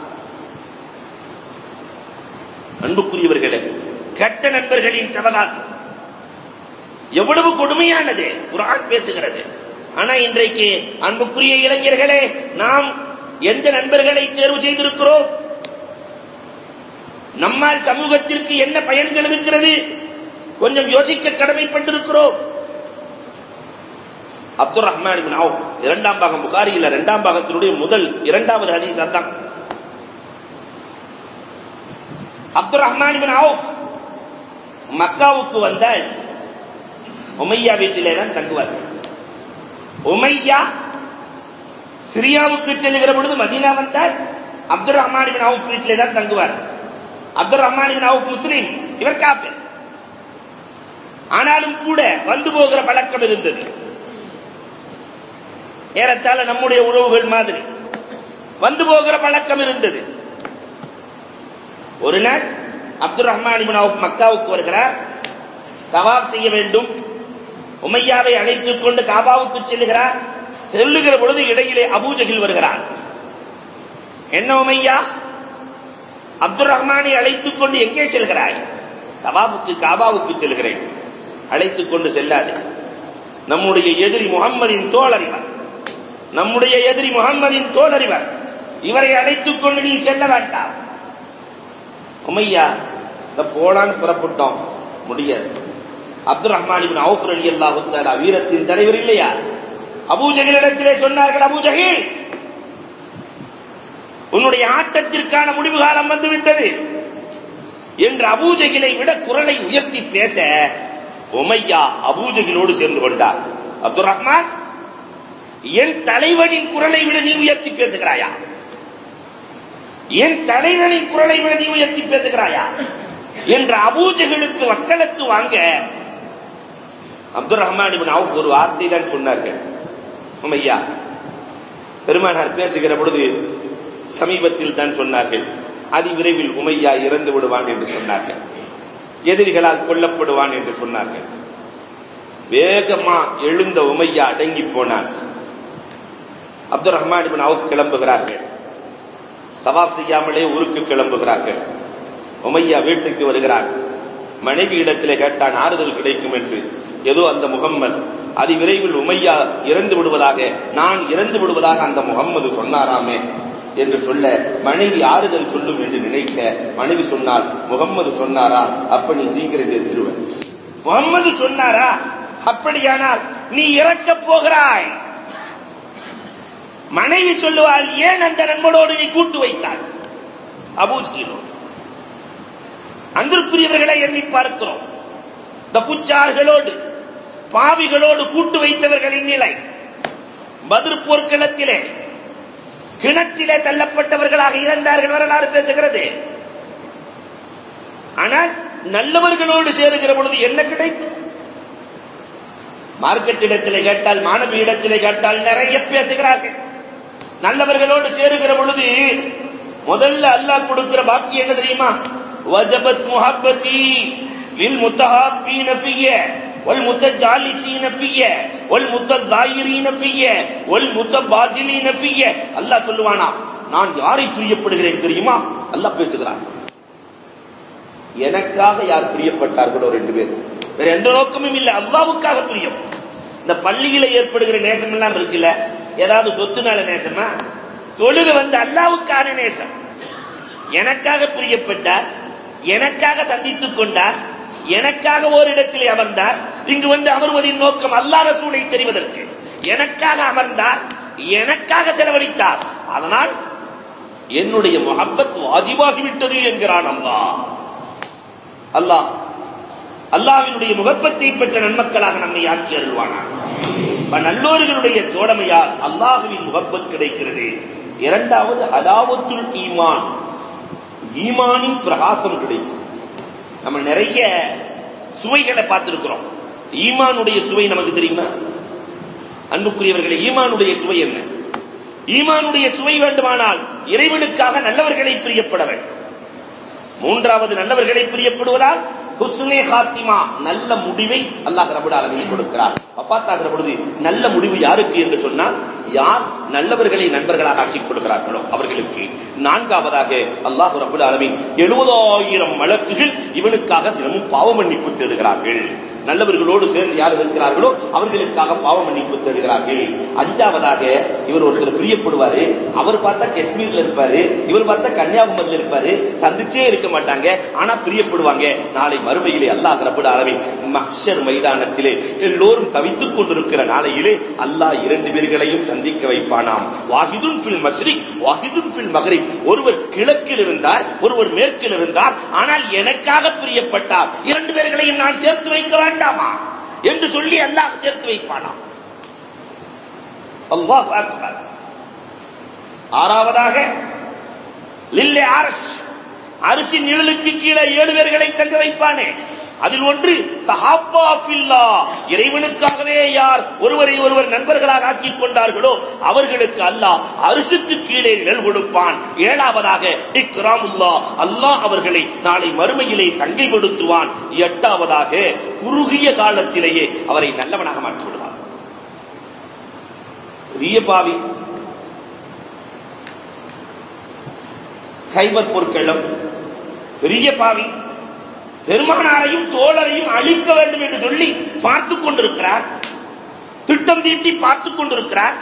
அன்புக்குரியவர்களே கெட்ட நண்பர்களின் சவகாசம் எவ்வளவு கொடுமையானது குரான் பேசுகிறது ஆனா இன்றைக்கு அன்புக்குரிய இளைஞர்களே நாம் எந்த நண்பர்களை தேர்வு செய்திருக்கிறோம் நம்மால் சமூகத்திற்கு என்ன பயன்கள் இருக்கிறது கொஞ்சம் யோசிக்க கடமைப்பட்டிருக்கிறோம் அப்துல் ரஹ்மான் இப்னு அவுஃப் இரண்டாம் பாகம் புகாரியில் இரண்டாம் பாகத்தினுடைய முதல் இரண்டாவது ஹதீஸ் அதான் அப்துல் ரஹ்மான் இப்னு அவுஃப் மக்காவுக்கு வந்தால் உமையா வீட்டிலே தான் தங்குவார் உமையா சிரியாவுக்கு செல்லுகிற பொழுது மதீனா வந்தால் அப்துல் ரஹ்மான் இப்னு அவுஃப் வீட்டிலே தான் தங்குவார் அப்துல் ரஹ்மான் இப்னு அவுஃப் முஸ்லிம் இவர் காஃபிர் ஆனாலும் கூட வந்து போகிற பழக்கம் இருந்தது ஏறத்தாழ நம்முடைய உறவுகள் மாதிரி வந்து போகிற பழக்கம் இருந்தது ஒரு நாள் அப்துல் ரஹ்மான் இப்னு அவுஃப் மக்காவுக்கு வருகிறார் தவாப் செய்ய வேண்டும் உமையாவை அழைத்துக் கொண்டு காபாவுக்கு செல்லுகிறார் செல்லுகிற பொழுது இடையிலே அபூஜகில் வருகிறார் என்ன உமையா அப்துல் ரஹ்மானை அழைத்துக் கொண்டு எங்கே செல்கிறாய் தவாபுக்கு காபாவுக்கு செல்கிறேன் அழைத்துக் கொண்டு செல்லாது நம்முடைய எதிரி முகம்மதின் தோழறிவர் நம்முடைய எதிரி முகம்மதின் தோழறிவர் இவரை அழைத்துக் கொண்டு நீ செல்ல வேண்டாம் உமையா இந்த போலான்னு புறப்பட்டோம் முடியாது அப்துல் ரஹ்மான் இப்னு அவுஃப் ரலியல்லாஹு தஆலா வீரத்தின் தலைவர் இல்லையா அபூஜஹிலிடத்திலே சொன்னார்கள் அபூஜஹில் உன்னுடைய ஆட்டத்திற்கான முடிவு காலம் வந்து விட்டது என்று அபூஜகிலை விட குரலை உயர்த்தி பேச உமையா அபூஜகிலோடு சேர்ந்து கொண்டார் அப்துல் ரஹ்மான் என் தலைவனின் குரலை விட நீ உயர்த்தி பேசுகிறாயா என் தலைவனின் குரலை விட நீ உயர்த்தி பேசுகிறாயா என்ற அபூஜகளுக்கு வக்களத்து வாங்க அப்துல் ரஹ்மான் இப்னு அவுஃப் ஒரு வார்த்தை தான் சொன்னார்கள் உமையா பெருமானார் பேசுகிற பொழுது சமீபத்தில் தான் சொன்னார்கள் அதி விரைவில் உமையா இறந்து விடுவான் என்று சொன்னார்கள் எதிரிகளால் கொல்லப்படுவான் என்று சொன்னார்கள் வேகமா எழுந்த உமையா அடங்கி போனான் அப்துல் ரஹ்மான் இப்னு அவுஃப் கிளம்புகிறார்கள் தவாப் செய்யாமலே ஊருக்கு கிளம்புகிறார்கள் உமையா வீட்டுக்கு வருகிறார் மனைவி இடத்திலே கேட்டான் ஆறுதல் கிடைக்கும் என்று ஏதோ அந்த முகம்மது அதி விரைவில் உமையா இறந்து விடுவதாக நான் இறந்து விடுவதாக அந்த முகம்மது சொன்னாராமே என்று சொல்ல மனைவி ஆறுதல் சொல்லும் என்று நினைக்க மனைவி சொன்னால் முகம்மது சொன்னாரா அப்ப நீ சீக்கிரம் செத்துருவ முகம்மது சொன்னாரா அப்படியானால் நீ இறக்கப் போகிறாய் மனைவி சொல்லுவாள் ஏன் அந்த நண்பனோடு நீ கூட்டு வைத்தாய் அபூஜியிலோடு அன்பிற்குரியவர்களை எண்ணி பார்க்கிறோம் இந்த புச்சார்களோடு பாவிகளோடு கூட்டு வைத்தவர்களின் நிலை பதிர் போர்க்களத்திலே கிணற்றிலே தள்ளப்பட்டவர்களாக இறந்தார்கள் வரலாறு பேசுகிறது ஆனால் நல்லவர்களோடு சேருகிற பொழுது என்ன கிடைக்கும் மார்க்கெட் இடத்திலே கேட்டால் மாணவி இடத்திலே கேட்டால் நிறைய பேசுகிறார்கள் நல்லவர்களோடு சேருகிற பொழுது முதல்ல அல்லாஹ் கொடுக்கிற பாக்கி என்ன தெரியுமா வஜபத் முஹப்பதி லில் முத்தஹாபீன ஃபிய வல் முத்தஜாலிசீன ஃபிய வல் முத்தஸாயிரீன ஃபிய வல் முத்தபாதிலீன ஃபிய அல்லாஹ் சொல்லுவானா நான் யாரை பிரியப்படுகிறேன் தெரியுமா அல்லாஹ் பேசுகிறான் எனக்காக யார் பிரியப்பட்டார்களோ ரெண்டு பேர் வேற எந்த நோக்கமும் இல்லை அல்லாவுக்காக பிரியம் இந்த பள்ளியில ஏற்படுகிற நேசம் எல்லாம் இருக்குல்ல ஏதாவது சொத்துனால நேசமா தொழுக வந்து அல்லாவுக்கான நேசம் எனக்காக பிரியப்பட்டார் எனக்காக சந்தித்துக் கொண்டார் எனக்காக ஓரிடத்திலே அமர்ந்தார் இங்கு வந்து அமர்வதின் நோக்கம் அல்லா ரசூலை தெரிவதற்கு எனக்காக அமர்ந்தார் எனக்காக செலவழித்தார் அதனால் என்னுடைய முகப்பத் வாஜிபாகிவிட்டது என்கிறான் அல்லாஹ் அல்லாஹ் அல்லாவினுடைய முகப்பத்தை பெற்ற நன்மக்களாக நம்மை ஆக்கி அருள்வானார் நல்லோர்களுடைய தோழமையால் அல்லாஹுவின் முகப்பத் கிடைக்கிறது இரண்டாவது அலாவத்துல் ஈமான் ஈமானின் பிரகாசம் கிடைக்கும் நம்ம நிறைய சுவைகளை பார்த்திருக்கிறோம் ஈமானுடைய சுவை நமக்கு தெரியுமா அன்புக்குரியவர்களே ஈமானுடைய சுவை என்ன ஈமானுடைய சுவை வேண்டுமானால் இறைவனுக்காக நல்லவர்களை பிரியப்பட வேண்டும் மூன்றாவது நல்லவர்களை பிரியப்படுவதால் ஹுஸ்னே ஹாத்திமா நல்ல முடிவை அல்லாஹ் ரபுல் ஆலமீன் கொடுக்கிறார் வஃபாத்தாகிற பொழுது நல்ல முடிவு யாருக்கு என்று சொன்னால் யார் நல்லவர்களை நண்பர்களாக ஆக்கிக் கொடுக்கிறார்களோ அவர்களுக்கு நான்காவதாக அல்லாஹ் ரபுல் ஆலமீன் எழுபதாயிரம் வழக்குகள் இவனுக்காக தினமும் பாவ மன்னிப்பு தேடுகிறார்கள் நல்லவர்களோடு சேர்ந்து யார் இருக்கிறார்களோ அவர்களுக்காக பாவ மன்னிப்பு தேடுகிறார்கள் அஞ்சாவதாக இவர் ஒருத்தர் பிரியப்படுவாரு அவர் பார்த்தா காஷ்மீர்ல இருப்பாரு இவர் பார்த்தா கன்னியாகுமரியில் இருப்பாரு சந்திச்சே இருக்க மாட்டாங்க ஆனா பிரியப்படுவாங்க நாளை மறுமையிலே அல்லாஹ் ரபுல் ஆலமீன் மஹ்ஷர் மைதானத்திலே எல்லோரும் தவித்துக் கொண்டிருக்கிற நாளையிலே அல்லாஹ் இரண்டு பேர்களையும் சந்திக்க வைப்பானாம் வாஹிதுன் ஃபில் மஷ்ரிக் வாஹிதுன் ஃபில் மகரிப் ஒருவர் கிழக்கில் இருந்தார் ஒருவர் மேற்கில் இருந்தார் ஆனால் எனக்காக பிரியப்பட்டார் இரண்டு பேர்களையும் நான் சேர்த்து வைக்க வேண்டாமா என்று சொல்லி அல்லாஹ் சேர்த்து வைப்பானாம் அல்லாஹ் அக்பர் ஆறாவதாக லில்லே அரஷ் அரிசி நிழலுக்கு கீழே ஏழு பேர்களை தங்க வைப்பானே அதில் ஒன்று தஹாப்பாஃபில்லா இறைவனுக்காகவே யார் ஒருவரை ஒருவர் நண்பர்களாக ஆக்கிக் கொண்டார்களோ அவர்களுக்கு அல்லாஹ் அரிசுக்கு கீழே நிழல் கொடுப்பான் ஏழாவதாக இக்ராமுல்லா அல்லாஹ் அவர்களை நாளை மறுமையிலே சங்கைப்படுத்துவான் எட்டாவதாக குறுகிய காலத்திலேயே அவரை நல்லவனாக மாற்றி விடுவான் பெரிய பாவி சைபர் பொருட்களும் பெரிய பாவி பெருமானாரையும் தோழரையும் அழிக்க வேண்டும் என்று சொல்லி பார்த்துக் கொண்டிருக்கிறார் திட்டம் தீட்டி பார்த்துக் கொண்டிருக்கிறார்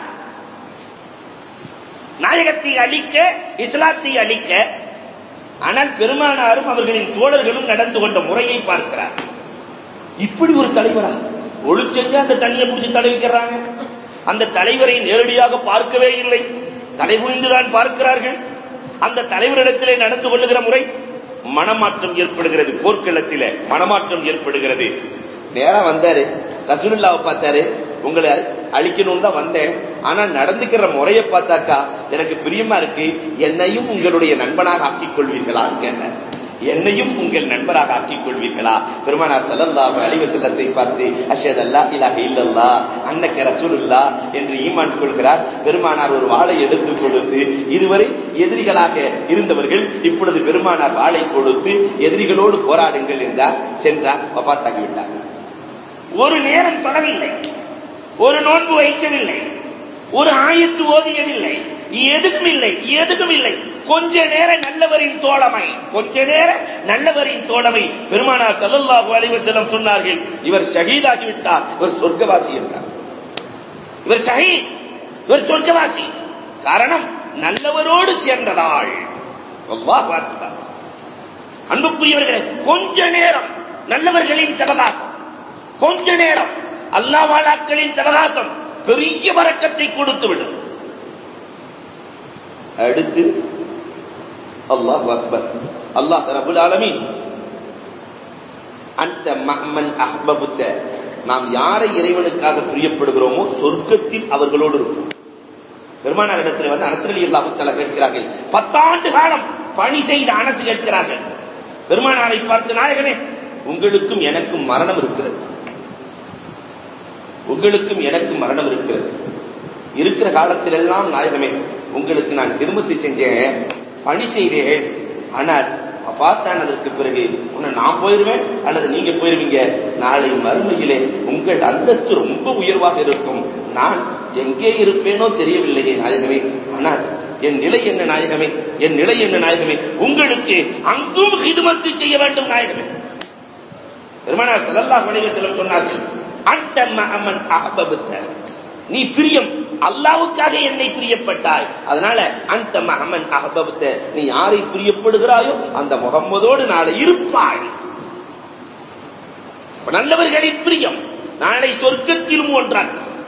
நாயகத்தை அழிக்க இஸ்லாத்தை அழிக்க ஆனால் பெருமானாரும் அவர்களின் தோழர்களும் நடந்து கொண்ட முறையை பார்க்கிறார் இப்படி ஒரு தலைவரா ஒழுச்செஞ்சு அந்த தண்ணியை பிடிச்சி தடவிக்கிறாங்க அந்த தலைவரை நேரடியாக பார்க்கவே இல்லை தடை குனிந்துதான் பார்க்கிறார்கள் அந்த தலைவரிடத்திலே நடந்து கொள்ளுகிற முறை மனமாற்றம் ஏற்படுகிறது போர்க்களத்தில மனமாற்றம் ஏற்படுகிறது நேரா வந்தாரு ரசூலுல்லாவை பார்த்தாரு உங்களை அழிக்கணும்னு தான் வந்தேன் ஆனா நடந்துக்கிற முறையை பார்த்தாக்கா எனக்கு பிரியமா இருக்கு என்னையும் உங்களுடைய நண்பனாக ஆக்கிக் கொள்வீர்களான்னு கேட்டேன் என்னையும் உங்கள் நண்பராக ஆக்கிக் கொள்வீர்களா பெருமானார் சல்லல்லாஹு அலைஹி செல்லத்தை பார்த்து அஷத் அல்லா இலாஹ இல்லல்லா அன்னக்க ரசூலுல்லா என்று ஈமான் கொள்கிறார் பெருமானார் ஒரு வாளை எடுத்து கொடுத்து இதுவரை எதிரிகளாக இருந்தவர்கள் இப்பொழுது பெருமானார் வாளை கொடுத்து எதிரிகளோடு போராடுங்கள் என்றார் சென்றார் வபாத்தாகிவிட்டார் ஒரு நேரம் தொடவில்லை ஒரு நோன்பு வைக்கவில்லை ஒரு ஆயத்து ஓதியதில்லை எதுக்கும் இல்லை எதுக்கும் இல்லை கொஞ்ச நேர நல்லவரின் தோழமை கொஞ்ச நேர நல்லவரின் தோழமை பெருமானார் சல்லல்லாஹு அலைஹி வஸல்லம் சொன்னார்கள் இவர் ஷஹீதாகி விட்டார் இவர் சொர்க்கவாசி என்றார் இவர் ஷஹீத் இவர் சொர்க்கவாசி காரணம் நல்லவரோடு சேர்ந்ததாள் அல்லாஹ் அக்பர் அன்புக்குரியவர்களே கொஞ்ச நேரம் நல்லவர்களின் சபகாசம் கொஞ்ச நேரம் அல்லாவாளாக்களின் சபகாசம் பெரிய வரக்கத்தை கொடுத்து விடும் அடுத்து அல்லாஹ் அக்பர் அல்லாஹ் ரபுல் ஆலமீன் அந்த மஹ்மன் அஹ்பபுத்த நாம் யாரை இறைவனுக்காக பிரியப்படுகிறோமோ சொர்க்கத்தில் அவர்களோடு இருக்கும் பெருமானார் இடத்துல வந்து அனசரலி அல்லாஹுத்தால கேட்கிறார்கள் பத்தாண்டு காலம் பணி செய்த அனசு கேட்கிறார்கள் பெருமானாரை பார்த்து நாயகனே உங்களுக்கும் எனக்கும் மரணம் இருக்கிறது உங்களுக்கும் எனக்கும் மரணம் இருக்கிறது இருக்கிற காலத்திலெல்லாம் நாயகமே உங்களுக்கு நான் திருமத்தி செஞ்சேன் பணி செய்தேன் ஆனால் பார்த்தானதற்கு பிறகு உன்னை நான் போயிருவேன் அல்லது நீங்க போயிருவீங்க நாளை மறுமையிலே உங்கள் அந்தஸ்து ரொம்ப உயர்வாக இருக்கும் நான் எங்கே இருப்பேனோ தெரியவில்லையே நாயகமே ஆனால் என் நிலை என்ன நாயகமே என் நிலை என்ன நாயகமே உங்களுக்கு அங்கும் ஹிதுமத்து செய்ய வேண்டும் நாயகமே பெருமானார் ஸல்லல்லாஹு அலைஹி வஸல்லம் சொன்னார்கள் அந்த மஅமன் அஹபபத நீ பிரியம் அல்லாவுக்காக என்னை பிரியப்பட்டாய் அதனால அந்த மகமன் அஹபபத்த நீ யாரை பிரியப்படுகிறாயோ அந்த முகம்மதோடு நாளை இருப்பாய் நல்லவர்களின் பிரியம் நாளை சொர்க்கத்திலும் ஒன்றான்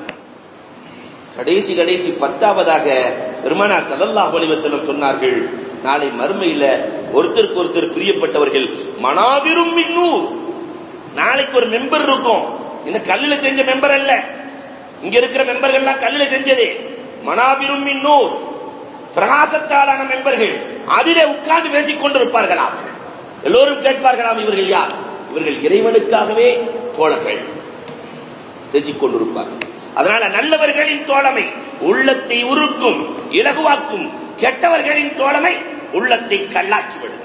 கடைசி கடைசி பத்தாவதாக பெருமானார் ஸல்லல்லாஹு அலைஹி வஸல்லம் சொன்னார்கள் நாளை மறுமையில ஒருத்தருக்கு ஒருத்தர் பிரியப்பட்டவர்கள் மனாவிரும் மின்னூர் நாளைக்கு ஒரு மெம்பர் இருக்கும் இந்த கல்லுல செஞ்ச மெம்பர் அல்ல இங்க இருக்கிற மெம்பர்கள்லாம் கல்லுல செஞ்சது மனாபிரும் மின்னூர் பிரகாசத்தாலான மெம்பர்கள் அதிலே உட்கார்ந்து பேசிக் கொண்டிருப்பார்களாம் எல்லோரும் கேட்பார்களாம் இவர்கள் யார் இவர்கள் இறைவனுக்காகவே தோழர்கள் பேசிக் கொண்டிருப்பார்கள் அதனால நல்லவர்களின் தோழமை உள்ளத்தை உருக்கும் இலகுவாக்கும் கெட்டவர்களின் தோழமை உள்ளத்தை கல்லாக்கிவிடும்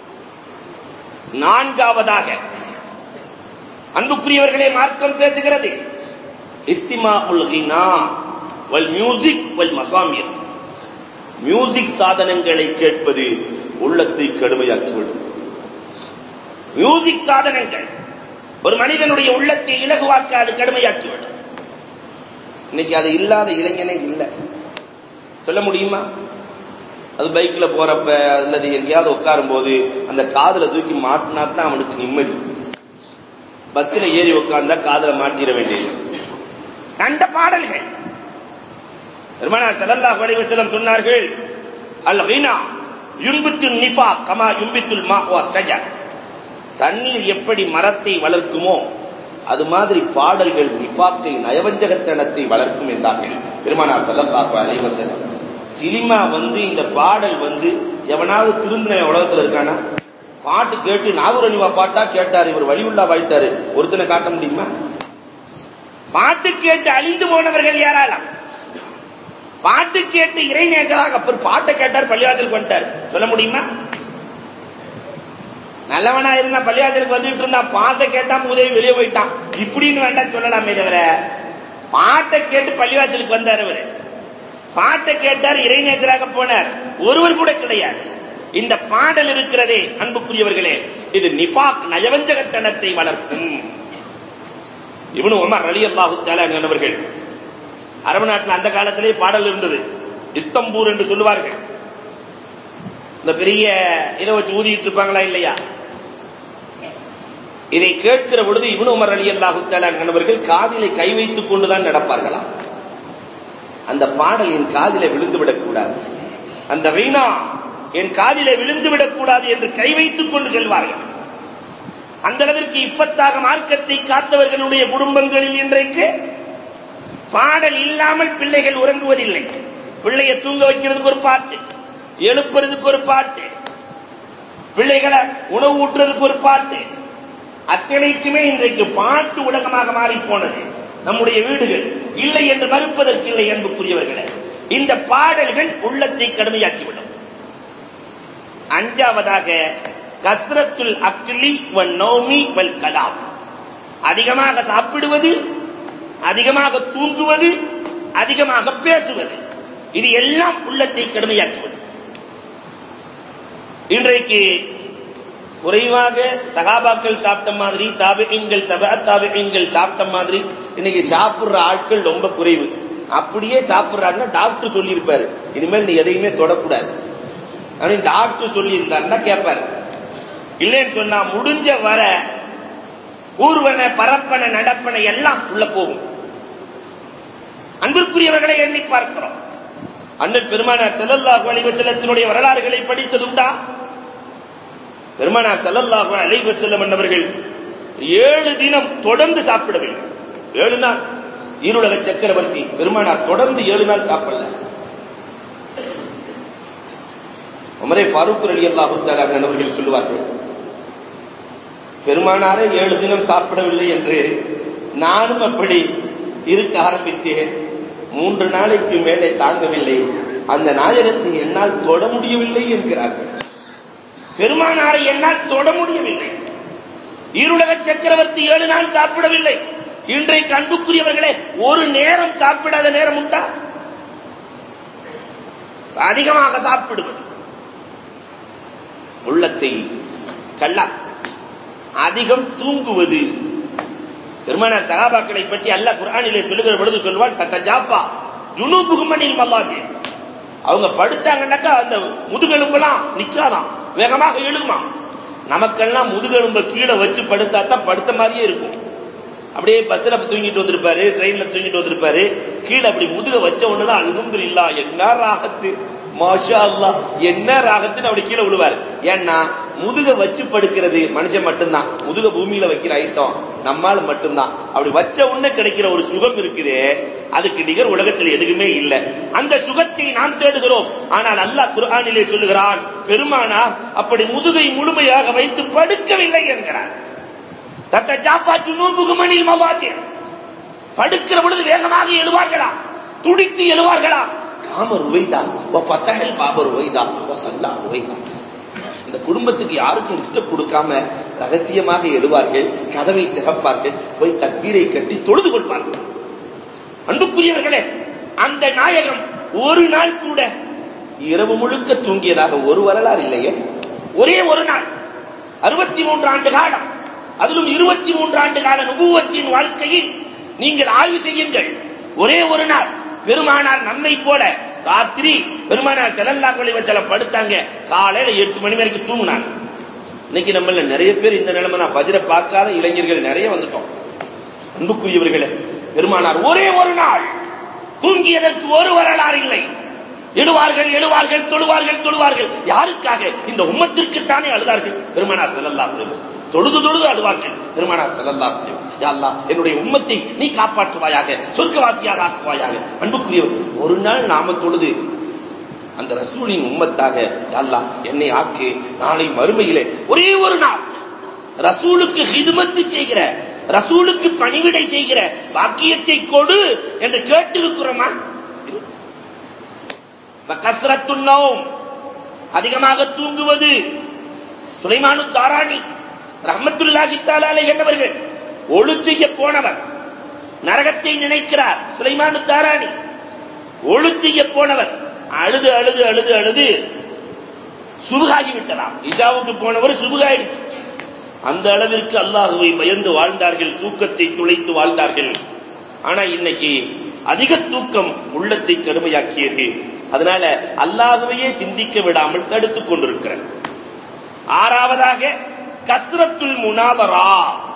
நான்காவதாக அன்புக்குரியவர்களே மார்க்கம் பேசுகிறது இஸ்திமா உல் ஹினா வல் மியூசிக் வல் மசாமியர் மியூசிக் சாதனங்களை கேட்பது உள்ளத்தை கடுமையாக்கிவிடும் மியூசிக் சாதனங்கள் ஒரு மனிதனுடைய உள்ளத்தை இலகுவாக்க அது கடுமையாக்கிவிடும் இன்னைக்கு அது இல்லாத இளைஞனே இல்லை சொல்ல முடியுமா அது பைக்ல போறப்ப அல்லது எங்கேயாவது உட்காரும் போது அந்த காதுல தூக்கி மாட்டினா தான் அவனுக்கு நிம்மதி பஸ்ல ஏறி உட்கார்ந்தா காதுல மாட்டிட வேண்டியது கண்ட பாடல்கள் பெருமானார் ஸல்லல்லாஹு அலைஹி வஸல்லம் சொன்னார்கள் அல் ஹினா யுன்பித்து நிஃபா கமா யுன்பித்துல் மா வ ஷஜர் தண்ணீர் எப்படி மரத்தை வளர்க்குமோ அது மாதிரி பாடல்கள் நிஃபாக்கை நயவஞ்சகத்தனத்தை வளர்க்கும் என்றார்கள் பெருமானார் ஸல்லல்லாஹு அலைஹி வஸல்லம் சினிமா வந்து இந்த பாடல் வந்து எவனாவது திருந்தின உலகத்துல இருக்கானா பாட்டு கேட்டு நாகூரணிவா பாட்டா கேட்டார் இவர் வழியுள்ளா வாயிட்டாரு ஒருத்தனை காட்ட முடியுமா பாட்டு கேட்டு அழிந்து போனவர்கள் யாராலாம் பாட்டு கேட்டு இறைநேசராக அப்புறம் பாட்டை கேட்டார் பள்ளிவாசலுக்கு வந்துட்டார் சொல்ல முடியுமா நல்லவனா இருந்தா பள்ளிவாசலுக்கு வந்துட்டு இருந்தா பாட்டை கேட்டா உதவி வெளியே போயிட்டான் இப்படின்னு வேண்டாம் சொல்லலாமே தவிர பாட்டை கேட்டு பள்ளிவாசலுக்கு வந்தார் அவரு பாட்டை கேட்டார் இறைநேசராக போனார் ஒருவர் கூட கிடையாது இந்த பாடல் இருக்கிறதே அன்புக்குரியவர்களே இது நிஃபாக் நயவஞ்சகத்தனத்தை வளர்க்கும் இவனு உமர் அலி அல்லாஹு அவர்கள் அரபு நாட்டில் அந்த காலத்திலே பாடல் இருந்தது இஸ்தம்பூர் என்று சொல்லுவார்கள் இந்த பெரிய இதை வச்சு ஊதிட்டு இருப்பாங்களா இல்லையா இதை கேட்கிற பொழுது இவனு உமர் அலி அல்லாஹு அவர்கள் காதிலை கை வைத்துக் கொண்டுதான் நடப்பார்களாம் அந்த பாடல் என் காதில விழுந்து விடக்கூடாது அந்த வீணா என் காதில விழுந்து விடக்கூடாது என்று கை வைத்துக் கொண்டு செல்வார்கள் அந்த அளவிற்கு இப்பத்தாக மார்க்கத்தை காத்தவர்களுடைய குடும்பங்களில் இன்றைக்கு பாடல் இல்லாமல் பிள்ளைகள் உறங்குவதில்லை பிள்ளைய தூங்க வைக்கிறதுக்கு ஒரு பாட்டு எழுப்புறதுக்கு ஒரு பாட்டு பிள்ளைகளை உணவு ஊட்டுறதுக்கு ஒரு பாட்டு அத்தனைக்குமே இன்றைக்கு பாட்டு உலகமாக மாறி போனது நம்முடைய வீடுகள் இல்லை என்று மறுப்பதற்கு இல்லை அன்புக்குரியவர்களே இந்த பாடல்கள் உள்ளத்தை கடுமையாக்கிவிடும் அஞ்சாவதாக கஸ்ரத்துல் அக்லி வல் நௌமி வல் கலாம் அதிகமாக சாப்பிடுவது அதிகமாக தூங்குவது அதிகமாக பேசுவது இது எல்லாம் உள்ளத்தை கடுமையாக்கிவிடும் இன்றைக்கு குறைவாக சகாபாக்கள் சாப்பிட்ட மாதிரி தாபியங்கள் தபா தாபியங்கள் சாப்பிட்ட மாதிரி இன்னைக்கு சாப்பிடுற ஆட்கள் ரொம்ப குறைவு அப்படியே சாப்பிடுறாங்கன்னா டாக்டர் சொல்லியிருப்பாரு இனிமேல் நீ எதையுமே தொடக்கூடாது அப்படின்னு டாக்டர் சொல்லி இருந்தாருன்னா கேட்பாரு இல்லைன்னு சொன்னா முடிஞ்ச வர ஊர்வன பரப்பன நடப்பன எல்லாம் உள்ள போகும் அன்பிற்குரியவர்களை எண்ணி பார்க்கிறோம் அண்ணல் பெருமானார் செல்லல்லாஹு அலைவசல்லத்தினுடைய வரலாறுகளை படித்ததுண்டா பெருமானார் செல்லல்லாஹு அலைவசல்லம் என்பவர்கள் ஏழு தினம் தொடர்ந்து சாப்பிடவில்லை ஏழு நாள் ஈருலக சக்கரவர்த்தி பெருமானார் தொடர்ந்து ஏழு நாள் சாப்பிடல உமரே ஃபாரூக் அலி அல்லாஹு அவர்கள் சொல்லுவார்கள் பெருமானாரே ஏழு தினம் சாப்பிடவில்லை என்று நானும் அப்படி இருக்க ஆரம்பித்தேன் மூன்று நாளைக்கு மேலே தாங்கவில்லை அந்த நாயகத்தை என்னால் தொட முடியவில்லை என்கிறார்கள் பெருமானாரை என்னால் தொட முடியவில்லை ஈருலக சக்கரவர்த்தி ஏழு நாள் சாப்பிடவில்லை இன்றைக்கு அன்புக்குரியவர்களே ஒரு நேரம் சாப்பிடாத நேரம் உண்டா அதிகமாக சாப்பிடுவது உள்ளத்தை கல்லா அதிகம் தூங்குவது பெருமானார் சகாபாக்களை பற்றி அல்லாஹ் குர்ஆனிலே சொல்லுகிற பொழுது சொல்வான் தத்த ஜாப்பா ஜுனூபுகுமனில் மல்லாஜி அவங்க படுத்தாங்கன்னாக்கா அந்த முதுகெலும்பெல்லாம் நிக்காதான் வேகமாக எழுகுமா நமக்கெல்லாம் முதுகெலும்ப கீழே வச்சு படுத்தா தான் படுத்த மாதிரியே இருக்கும் அப்படியே பஸ்ல தூங்கிட்டு வந்திருப்பாரு ட்ரெயின்ல தூங்கிட்டு வந்திருப்பாரு கீழே அப்படி முதுக வச்ச உடனேதான் அல்ஹம்துலில்லா என்ன ராகத்து மாஷா அல்லா என்ன ராகத்துன்னு அப்படி கீழே விழுவாரு ஏன்னா முதுக வச்சு படுக்கிறது மனுஷன் மட்டும்தான் முதுக பூமியில வைக்கிற ஐட்டம் நம்மால மட்டும்தான் அப்படி வச்ச உடனே கிடைக்கிற ஒரு சுகம் இருக்குதே அதுக்கு நிகர் உலகத்தில் எதுவுமே இல்லை அந்த சுகத்தை நாம் தேடுகிறோம் ஆனால் அல்லாஹ் குர்ஆனிலே சொல்லுகிறான் பெருமானா அப்படி முதுகை முழுமையாக வைத்து படுக்கவில்லை என்கிறார் தத்த ஜாப்பா ஜுனூபுகுமனில் மவாஜி படுக்கிற பொழுது வேகமாக எழுவார்களா துடித்து எழுவார்களா காம ருவைதா ஓ பத்தகல் பாப ருவைதா ஓ சல்லா ருவைதா இந்த குடும்பத்துக்கு யாருக்கும் டிஸ்டர்ப் கொடுக்காம ரகசியமாக எழுவார்கள் கதவை திறப்பார்கள் போய் தக்பீரை கட்டி தொழுது கொள்வார்கள் அன்புக்குரியவர்களே அந்த நாயகம் ஒரு நாள் கூட இரவு முழுக்க தூங்கியதாக ஒரு வரலாறு இல்லையே ஒரே ஒரு நாள் அறுபத்தி மூன்று ஆண்டு காலம் அதிலும் இருபத்தி மூன்று ஆண்டு கால நுபுவத்தின் வாழ்க்கையில் நீங்கள் ஆய்வு செய்யுங்கள் ஒரே ஒரு நாள் பெருமானார் நம்மை போல ராத்திரி பெருமானார் செல்லல்லா கொலைவ சில படுத்தாங்க காலையில எட்டு மணி வரைக்கும் தூங்கினாங்க இன்னைக்கு நம்மள நிறைய பேர் இந்த நிலைமை நான் பஜ்ர பார்க்காத இளைஞர்கள் நிறைய வந்துட்டோம் அன்புக்குரியவர்களே பெருமானார் ஒரே ஒரு நாள் தூங்கியதற்கு ஒரு வரலாறு இல்லை எழுவார்கள் எழுவார்கள் தொழுவார்கள் தொழுவார்கள் யாருக்காக இந்த உம்மத்திற்குத்தானே அழுதார்கள் பெருமானார் செல்லல்லா தொழுது தொழுது அழுவார்கள் பெருமானார் செல்லல்லா யாழ்லா என்னுடைய உம்மத்தை நீ காப்பாற்றுவாயாக சொர்க்கவாசியாக ஆக்குவாயாக அன்புக்குரியவர் ஒரு நாள் நாம தொழுது அந்த ரசூலின் உம்மத்தாக யாழ்லா என்னை ஆக்கு நாளை மறுமையிலே ஒரே ஒரு நாள் ரசூலுக்கு ஹிதுமத்து செய்கிற ரசூலுக்கு பணிவிடை செய்கிற பாக்கியத்தை கொடு என்று கேட்டிருக்கிறோமா கசரத்துன்னோம் அதிகமாக தூங்குவது சுலைமானு தாராணி ரஹமத்துல்லாஹி தாலாலே என்பவர்கள் ஒழு செய்ய போனவர் நரகத்தை நினைக்கிறார் சுலைமானு தாராணி ஒழு செய்ய போனவர் அழுது அழுது அழுது அழுது சுபுகாகி விட்டதாம் இஷாவுக்கு போனவர் சுபுகாயிடுச்சு அந்த அளவிற்கு அல்லாஹுவை பயந்து வாழ்ந்தார்கள் தூக்கத்தை துளைத்து வாழ்ந்தார்கள் ஆனா இன்னைக்கு அதிக தூக்கம் உள்ளத்தை கடுமையாக்கியது அதனால அல்லாஹுவையே சிந்திக்க விடாமல் தடுத்துக் கொண்டிருக்கிற ஆறாவதாக கஸ்ரத்துல் முனாவரா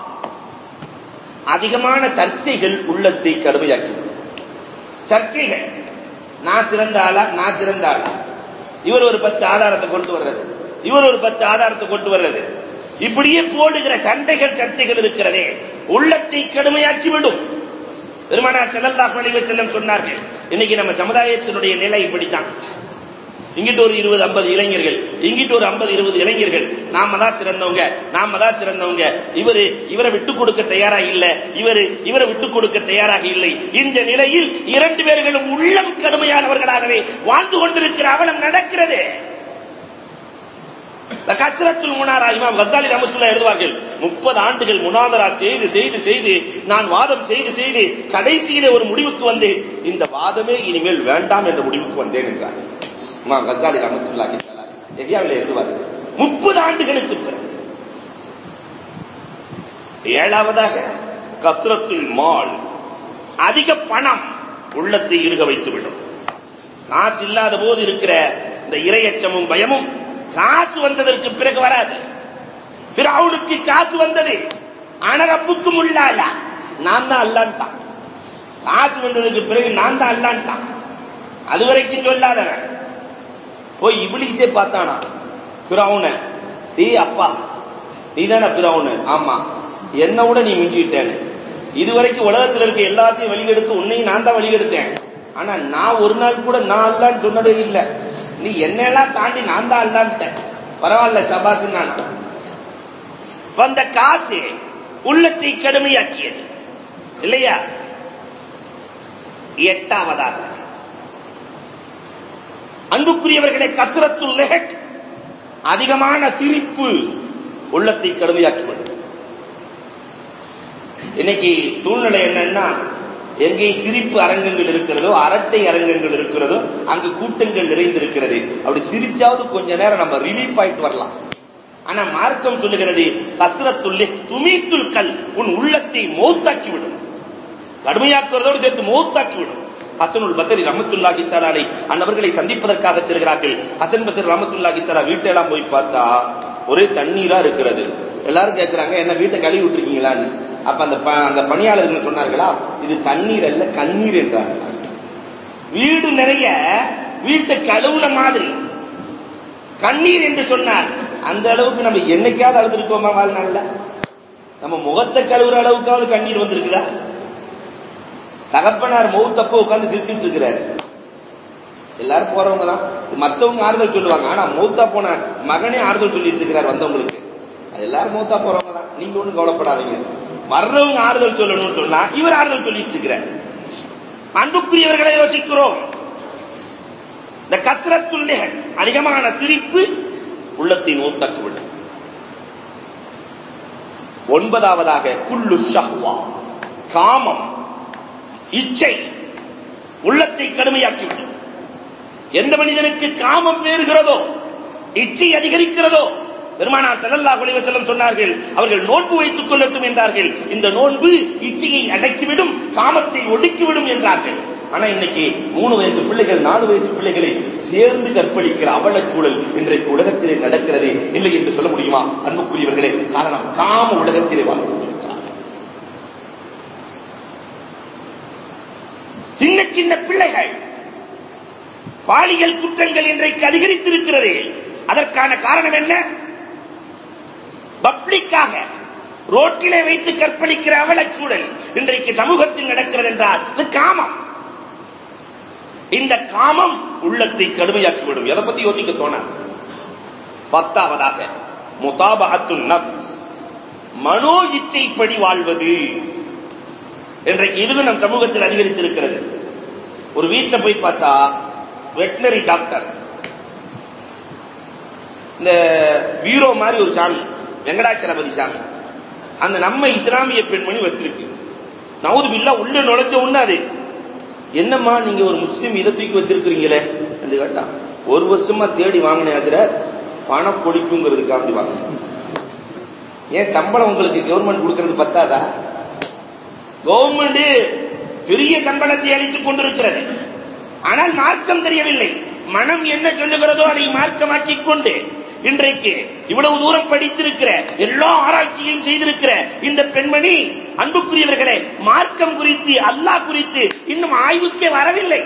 அதிகமான சர்ச்சைகள் உள்ளத்தை கடுமையாக்கி சர்ச்சைகள் நான் சிறந்த ஆளா நான் சிறந்த ஆளா இவர் ஒரு பத்து ஆதாரத்தை கொண்டு வர்றது இவர் ஒரு பத்து ஆதாரத்தை கொண்டு வர்றது இப்படியே போடுகிற சண்டைகள் சர்ச்சைகள் இருக்கிறதே உள்ளத்தை கடுமையாக்கி விடும் பெருமானார் செல்லல்லாஹ் அலைஹி செல்லம் சொன்னார்கள் இன்னைக்கு நம்ம சமுதாயத்தினுடைய நிலை இப்படித்தான் இங்கிட்டு ஒரு இருபது ஐம்பது இளைஞர்கள் இங்கிட்டு ஒரு ஐம்பது இருபது இளைஞர்கள் நாம தான் சிறந்தவங்க நாம தான் சிறந்தவங்க இவரு இவரை விட்டு கொடுக்க தயாரா இல்ல இவரு இவரை விட்டு கொடுக்க தயாராக இல்லை இந்த நிலையில் இரண்டு பேர்களும் உள்ளம் கடுமையானவர்களாகவே வாழ்ந்து கொண்டிருக்கிற அவலம் நடக்கிறது கசரத்துல் முனாரா இமாம் கசாலி ரமத்துல்லா எழுதுவார்கள் முப்பது ஆண்டுகள் முனாதரா செய்து செய்து செய்து நான் வாதம் செய்து செய்து கடைசியிலே ஒரு முடிவுக்கு வந்தேன் இந்த வாதமே இனிமேல் வேண்டாம் என்ற முடிவுக்கு வந்தேன் என்றார் இமாம் கசாலி ரமத்துல்லா எஹியாவில் எழுதுவார்கள் முப்பது ஆண்டுகளுக்கு பிறகு ஏழாவதாக கஸ்ரத்துல் மால் அதிக பணம் உள்ளத்தை இருக வைத்துவிடும் காசு இல்லாத போது இருக்கிற இந்த இரையச்சமும் பயமும் காசு வந்ததற்கு பிறகு வராது பிறவுனுக்கு காசு வந்தது அனரப்புக்கும் உள்ளால நான் தான் அல்லான்ட்டான் காசு வந்ததுக்கு பிறகு நான் தான் அல்லான்ட்டான் அது வரைக்கும் சொல்லாதவன் போய் இபிலிசே பார்த்தானா பிறவுன டீ அப்பா நீ தானே பிறவுனு ஆமா என்ன விட நீ மிஞ்சிட்டேன்னு இதுவரைக்கும் உலகத்தில் இருக்க எல்லாத்தையும் வழிகெடுத்து உன்னையும் நான் தான் வழிகெடுத்தேன் ஆனா நான் ஒரு நாள் கூட நான் அல்லான்னு சொன்னதே இல்லை நீ என்னெல்லாம் தாண்டி நான் தான் அல்லான்ட்டேன் பரவாயில்ல சபாக்கு நான் வந்த காசு உள்ளத்தை கடுமையாக்கியது இல்லையா எட்டாவதாக அன்புக்குரியவர்களை கசரத்துல் லெஹக் அதிகமான சிரிப்பு உள்ளத்தை கடுமையாக்கிவிடும் இன்னைக்கு சூழ்நிலை என்னன்னா எங்கே சிரிப்பு அரங்கங்கள் இருக்கிறதோ அரட்டை அரங்கங்கள் இருக்கிறதோ அங்கு கூட்டங்கள் நிறைந்திருக்கிறது அப்படி சிரிச்சாவது கொஞ்ச நேரம் நம்ம ரிலீஃப் ஆயிட்டு வரலாம் ஆனா மார்க்கம் சொல்லுகிறது கசரத்துள்ளே துமித்துல் கல் உன் உள்ளத்தை மௌத்தாக்கி விடும் கடுமையாக்குவதோடு சேர்த்து மௌத்தாக்கி விடும் ஹசனுல் பசரி ரமத்துல்லாஹி தலாலை அன்னவர்களை சந்திப்பதற்காக செல்கிறார்கள் ஹசன் பசரி ரமத்துல்லாஹி தலா வீட்டெல்லாம் போய் பார்த்தா ஒரே தண்ணீரா இருக்கிறது எல்லாரும் கேட்கிறாங்க என்ன வீட்டை கழுவி விட்டுருக்கீங்களான்னு அப்ப அந்த ப- அந்த பணியாளர்கள் சொன்னார்களா இது தண்ணீர் அல்ல கண்ணீர் என்றார் வீடு நிறைய வீட்டை கழுவுன மாதிரி கண்ணீர் என்று சொன்னார் அந்த அளவுக்கு நம்ம என்னைக்காவது அழுதுருக்கோமா வாழ்நாள்ல நம்ம முகத்தை கழுவுற அளவுக்காவது கண்ணீர் வந்திருக்குதா தகப்பனார் மௌத்தப்போ உட்கார்ந்து சிரிச்சுட்டு இருக்கிறாரு எல்லாரும் போறவங்க தான் மத்தவங்க ஆறுதல் சொல்லுவாங்க ஆனா மௌத்தா போன மகனே ஆறுதல் சொல்லிட்டு இருக்கிறார் வந்தவங்களுக்கு அது எல்லாரும் மௌத்தா போறவங்க தான் நீங்க ஒண்ணும் கவலைப்படாதீங்க வர்றவங்க ஆறுதல் சொல்லணும்னு சொன்னா இவர் ஆறுதல் சொல்லிட்டு இருக்கிறார் அன்புக்குரியவர்களை யோசிக்கிறோம் இந்த கத்திரத்துள்ளே அதிகமான சிரிப்பு உள்ளத்தை நோத்தாக்கிவிடும் ஒன்பதாவதாக குல்லு ஷஹ்வா காமம் இச்சை உள்ளத்தை கடுமையாக்கிவிடும் எந்த மனிதனுக்கு காமம் பேறுகிறதோ இச்சை அதிகரிக்கிறதோ பெருமானார் ஸல்லல்லாஹு அலைஹி வஸல்லம் சொன்னார்கள் அவர்கள் நோன்பு வைத்துக் கொள்ளட்டும் என்றார்கள் இந்த நோன்பு இச்சையை அடக்கிவிடும் காமத்தை ஒடுக்கிவிடும் என்றார்கள் ஆனா இன்னைக்கு மூணு வயசு பிள்ளைகள் நாலு வயசு பிள்ளைகளை சேர்ந்து கற்பழிக்கிற அவலச் சூழல் இன்றைக்கு உலகத்திலே நடக்கிறது இல்லை என்று சொல்ல முடியுமா அன்புக்குரியவர்களே காரணம் காம உலகத்திலே வாழ்ந்து கொண்டிருக்கிறார் சின்ன சின்ன பிள்ளைகள் பாலியல் குற்றங்கள் இன்றைக்கு அதிகரித்திருக்கிறது அதற்கான காரணம் என்ன பப்ளிக்காக ரோட்டிலே வைத்து கற்பழிக்கிற அவலச் சூழல் இன்றைக்கு சமூகத்தில் நடக்கிறது என்றால் இது காமம் இந்த காமம் உள்ளத்தை கடுமையாக்கிவிடும் எதை பத்தி யோசிக்க தோணாது பத்தாவதாக முதாபகத்து நப்ஸ் மனோ இச்சைப்படி வாழ்வது இன்றைக்கு இதுவும் நம் சமூகத்தில் அதிகரித்திருக்கிறது ஒரு வீட்டுல போய் பார்த்தா வெட்டினரி டாக்டர் இந்த வீரோ மாதிரி ஒரு சாமி வெங்கடாச்சலபதி சாமி அந்த நம்ம இஸ்லாமிய பெண்மணி வச்சிருக்கு நவுது பில்லா உள்ள நுழைஞ்ச உடனே அது என்னம்மா நீங்க ஒரு முஸ்லீம் இதை தூக்கி வச்சிருக்கிறீங்களே என்று கேட்டா ஒரு வருஷமா தேடி வாங்கின அதுல பண பொழிப்புங்கிறதுக்கு அப்படி வாங்க ஏன் சம்பளம் உங்களுக்கு கவர்மெண்ட் கொடுக்கறது பத்தாதா கவர்மெண்ட் பெரிய சம்பளத்தை அளித்துக் கொண்டிருக்கிறது ஆனால் மார்க்கம் தெரியவில்லை மனம் என்ன சொல்லுகிறதோ அதை மார்க்கமாக்கிக் கொண்டு இன்றைக்கு இவ்வளவு தூரம் படித்திருக்கிற எல்லா ஆராய்ச்சியையும் செய்திருக்கிற இந்த பெண்மணி அன்புக்குரியவர்களே மார்க்கம் குறித்து அல்லாஹ் குறித்து இன்னும் ஆய்வுக்கே வரவில்லை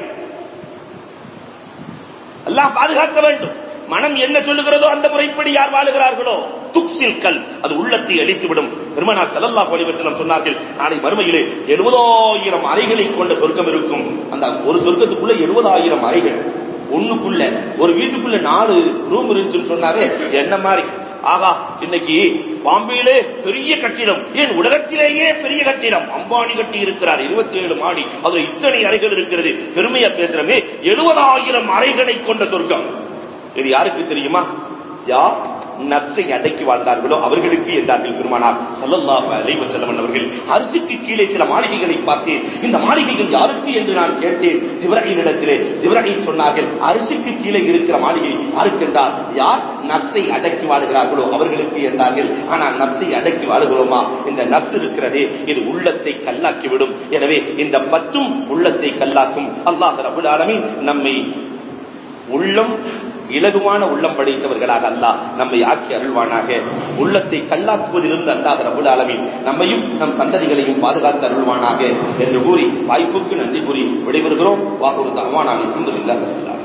அல்லாஹ் பாதுகாக்க வேண்டும் மனம் என்ன சொல்லுகிறதோ அந்த முறைப்படி யார் வாழுகிறார்களோ துக்சில் கல் அது உள்ளத்தை அழித்துவிடும் பெருமனார் ஸல்லல்லாஹு அலைஹி வஸல்லம் சொன்னார்கள் நாளை மறுமையிலே 70000 அறைகளை கொண்ட சொர்க்கம் இருக்கும் அந்த ஒரு சொர்க்கத்துக்குள்ள 70000 அறைகள் ஒண்ணுக்குள்ள ஒரு வீட்டுக்குள்ள நாலு ரூம் இருந்துச்சுன்னு சொன்னாரு என்ன மாதிரி ஆகா இன்னைக்கு பாம்பேயிலே பெரிய கட்டிடம் ஏன் உலகத்திலேயே பெரிய கட்டிடம் அம்பானி கட்டி இருக்கிறார் 27 மாடி அதுல இத்தனை அறைகள் இருக்கிறது பெருமையா பேசுறமே 70000 அறைகளை கொண்ட சொர்க்கம் இது யாருக்கு தெரியுமா யார் நப்சை அடக்கி வாழ்ந்தார்களோ அவர்களுக்கு என்றார்கள் பெருமானார் ஸல்லல்லாஹு அலைஹி வஸல்லம் அவர்கள் அரிசிக்கு கீழே சில மாளிகைகளை பார்த்தேன் இந்த மாளிகைகள் யாருக்கு என்று நான் கேட்டேன் ஜிப்ராஹிமிடத்திலே ஜிப்ராஹிம் சொன்னார்கள் அரிசிக்கு கீழே இருக்கிற மாளிகை யாருக்கு என்றால் யார் நப்சை அடக்கி வாழுகிறார்களோ அவர்களுக்கு என்றார்கள் ஆனால் நப்சை அடக்கி வாழுகிறோமா இந்த நப்ஸ் இருக்கிறதே இது உள்ளத்தை கல்லாக்கி விடும் எனவே இந்த பத்தும் உள்ளத்தை கல்லாக்கும் அல்லாஹ் ரபுல் ஆலமீன் நம்மை உள்ளம் இலகுவான உள்ளம் படைத்தவர்களாக அல்லாஹ் நம்மை ஆக்கி அருள்வானாக உள்ளத்தை கல்லாக்குவதிலிருந்து அல்லாஹ் ரபுல் ஆலமீன் நம்மையும் நம் சந்ததிகளையும் பாதுகாத்து அருள்வானாக என்று கூறி வாய்ப்புக்கு நன்றி கூறி விடைபெறுகிறோம் வாக்குறு தகவானாக இருந்துள்ளார்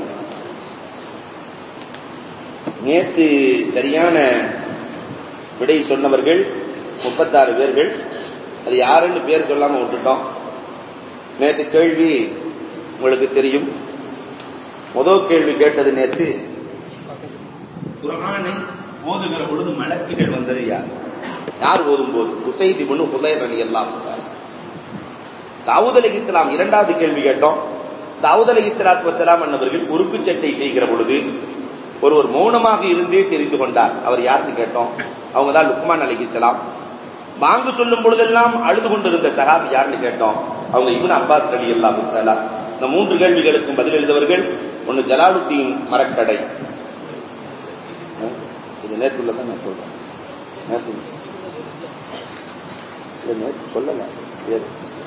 நேற்று சரியான விடை சொன்னவர்கள் முப்பத்தாறு பேர்கள் அது யாருன்னு பேர் சொல்லாம விட்டுட்டோம் நேற்று கேள்வி உங்களுக்கு தெரியும் முதல் கேள்வி கேட்டது நேற்று குரானை ஓதுகிற பொழுது மலக்குகள் வந்தது யார் யார் ஓதும் போது உசைதி முன்னு ஹுதைர் அலி எல்லாம் தாவூத் அலி இஸ்லாம் இரண்டாவது கேள்வி கேட்டோம் தாவூத் அலி இஸ்லாத் வசலாம் அன்னவர்கள் உருக்கு சட்டை செய்கிற பொழுது ஒருவர் மௌனமாக இருந்தே தெரிந்து கொண்டார் அவர் யாருன்னு கேட்டோம் அவங்க தான் லுக்மான் அலி இஸ்லாம் வாங்கு சொல்லும் பொழுதெல்லாம் அழுது கொண்டிருந்த சஹாபி யாருன்னு கேட்டோம் அவங்க இவன் அப்பாஸ் அலி அல்லா முத்தலா இந்த மூன்று கேள்விகளுக்கும் பதில் எழுதவர்கள் ஒன்னு ஜலாலுத்தீன் மரக்கடை இது நேற்றுள்ளதான் நான் சொல்றேன் நேற்று இல்ல, நேற்று சொல்லல வேறு.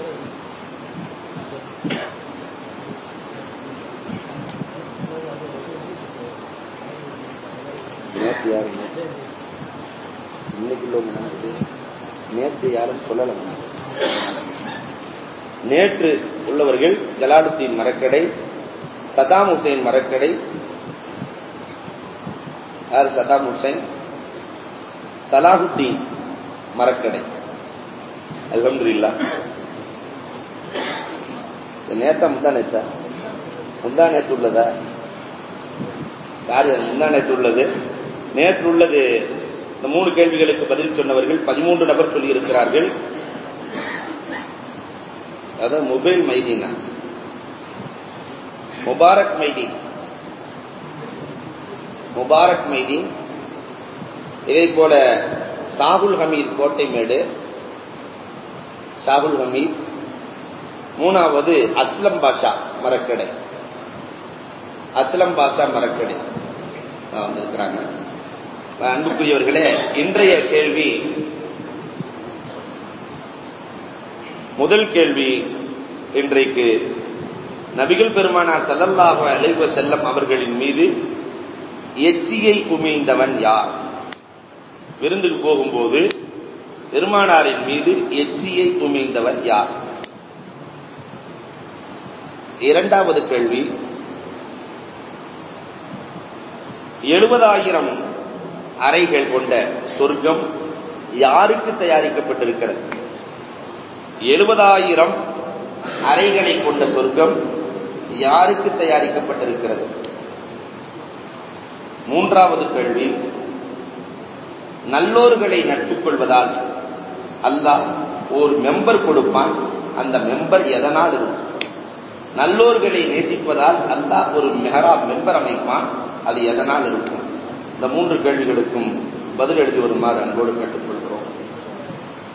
நேற்று யாரும் இன்னைக்கு உள்ளவங்க நினைச்சு நேற்று யாரும் சொல்லல நேற்று உள்ளவர்கள் ஜலாலுத்தீன் மரக்கடை சதாம் ஹுசைன் மரக்கடை யார் சதாம் ஹுசைன் சலாஹுத்தீன் மரக்கடை அல்ஹம்துலில்லா இது நேத்தா முந்தா நேத்தா முந்தா நேத்து உள்ளதா சாரி அது முந்தா நேத்து உள்ளது நேற்று உள்ளது இந்த மூணு கேள்விகளுக்கு பதில் சொன்னவர்கள் பதிமூன்று நபர் சொல்லியிருக்கிறார்கள் அதான் மொபைல் மைதீனா முபாரக் மைதீன் முபாரக் மைதீன் இதே போல சாகுல் ஹமீத் கோட்டைமேடு ஷாகுல் ஹமீத் மூணாவது அஸ்லம் பாஷா மரக்கடை அஸ்லம் பாஷா மரக்கடை தான் வந்திருக்கிறாங்க அன்புக்குரியவர்களே இன்றைய கேள்வி முதல் கேள்வி இன்றைக்கு நபிகள் பெருமானார் ஸல்லல்லாஹு அலைஹி வஸல்லம் அவர்களின் மீது எச்சியை உமிழ்ந்தவன் யார் விருந்துக்கு போகும்போது பெருமானாரின் மீது எச்சியை உமிழ்ந்தவர் யார் இரண்டாவது கேள்வி எழுபதாயிரம் அறைகள் கொண்ட சொர்க்கம் யாருக்கு தயாரிக்கப்பட்டிருக்கிறது எழுபதாயிரம் அறைகளை கொண்ட சொர்க்கம் யாருக்கு தயாரிக்கப்பட்டிருக்கிறது மூன்றாவது கேள்வி நல்லோர்களை நட்புக் கொள்வதால் அல்லாஹ் ஒரு மெம்பர் கொடுப்பான் அந்த மெம்பர் எதனால் இருக்கும் நல்லோர்களை நேசிப்பதால் அல்லாஹ் ஒரு மெஹராப் மெம்பர் அமைப்பான் அது எதனால் இருக்கும் இந்த மூன்று கேள்விகளுக்கும் பதில் எழுதி வருமாறு அன்போடு கேட்டுக்கொள்கிறேன்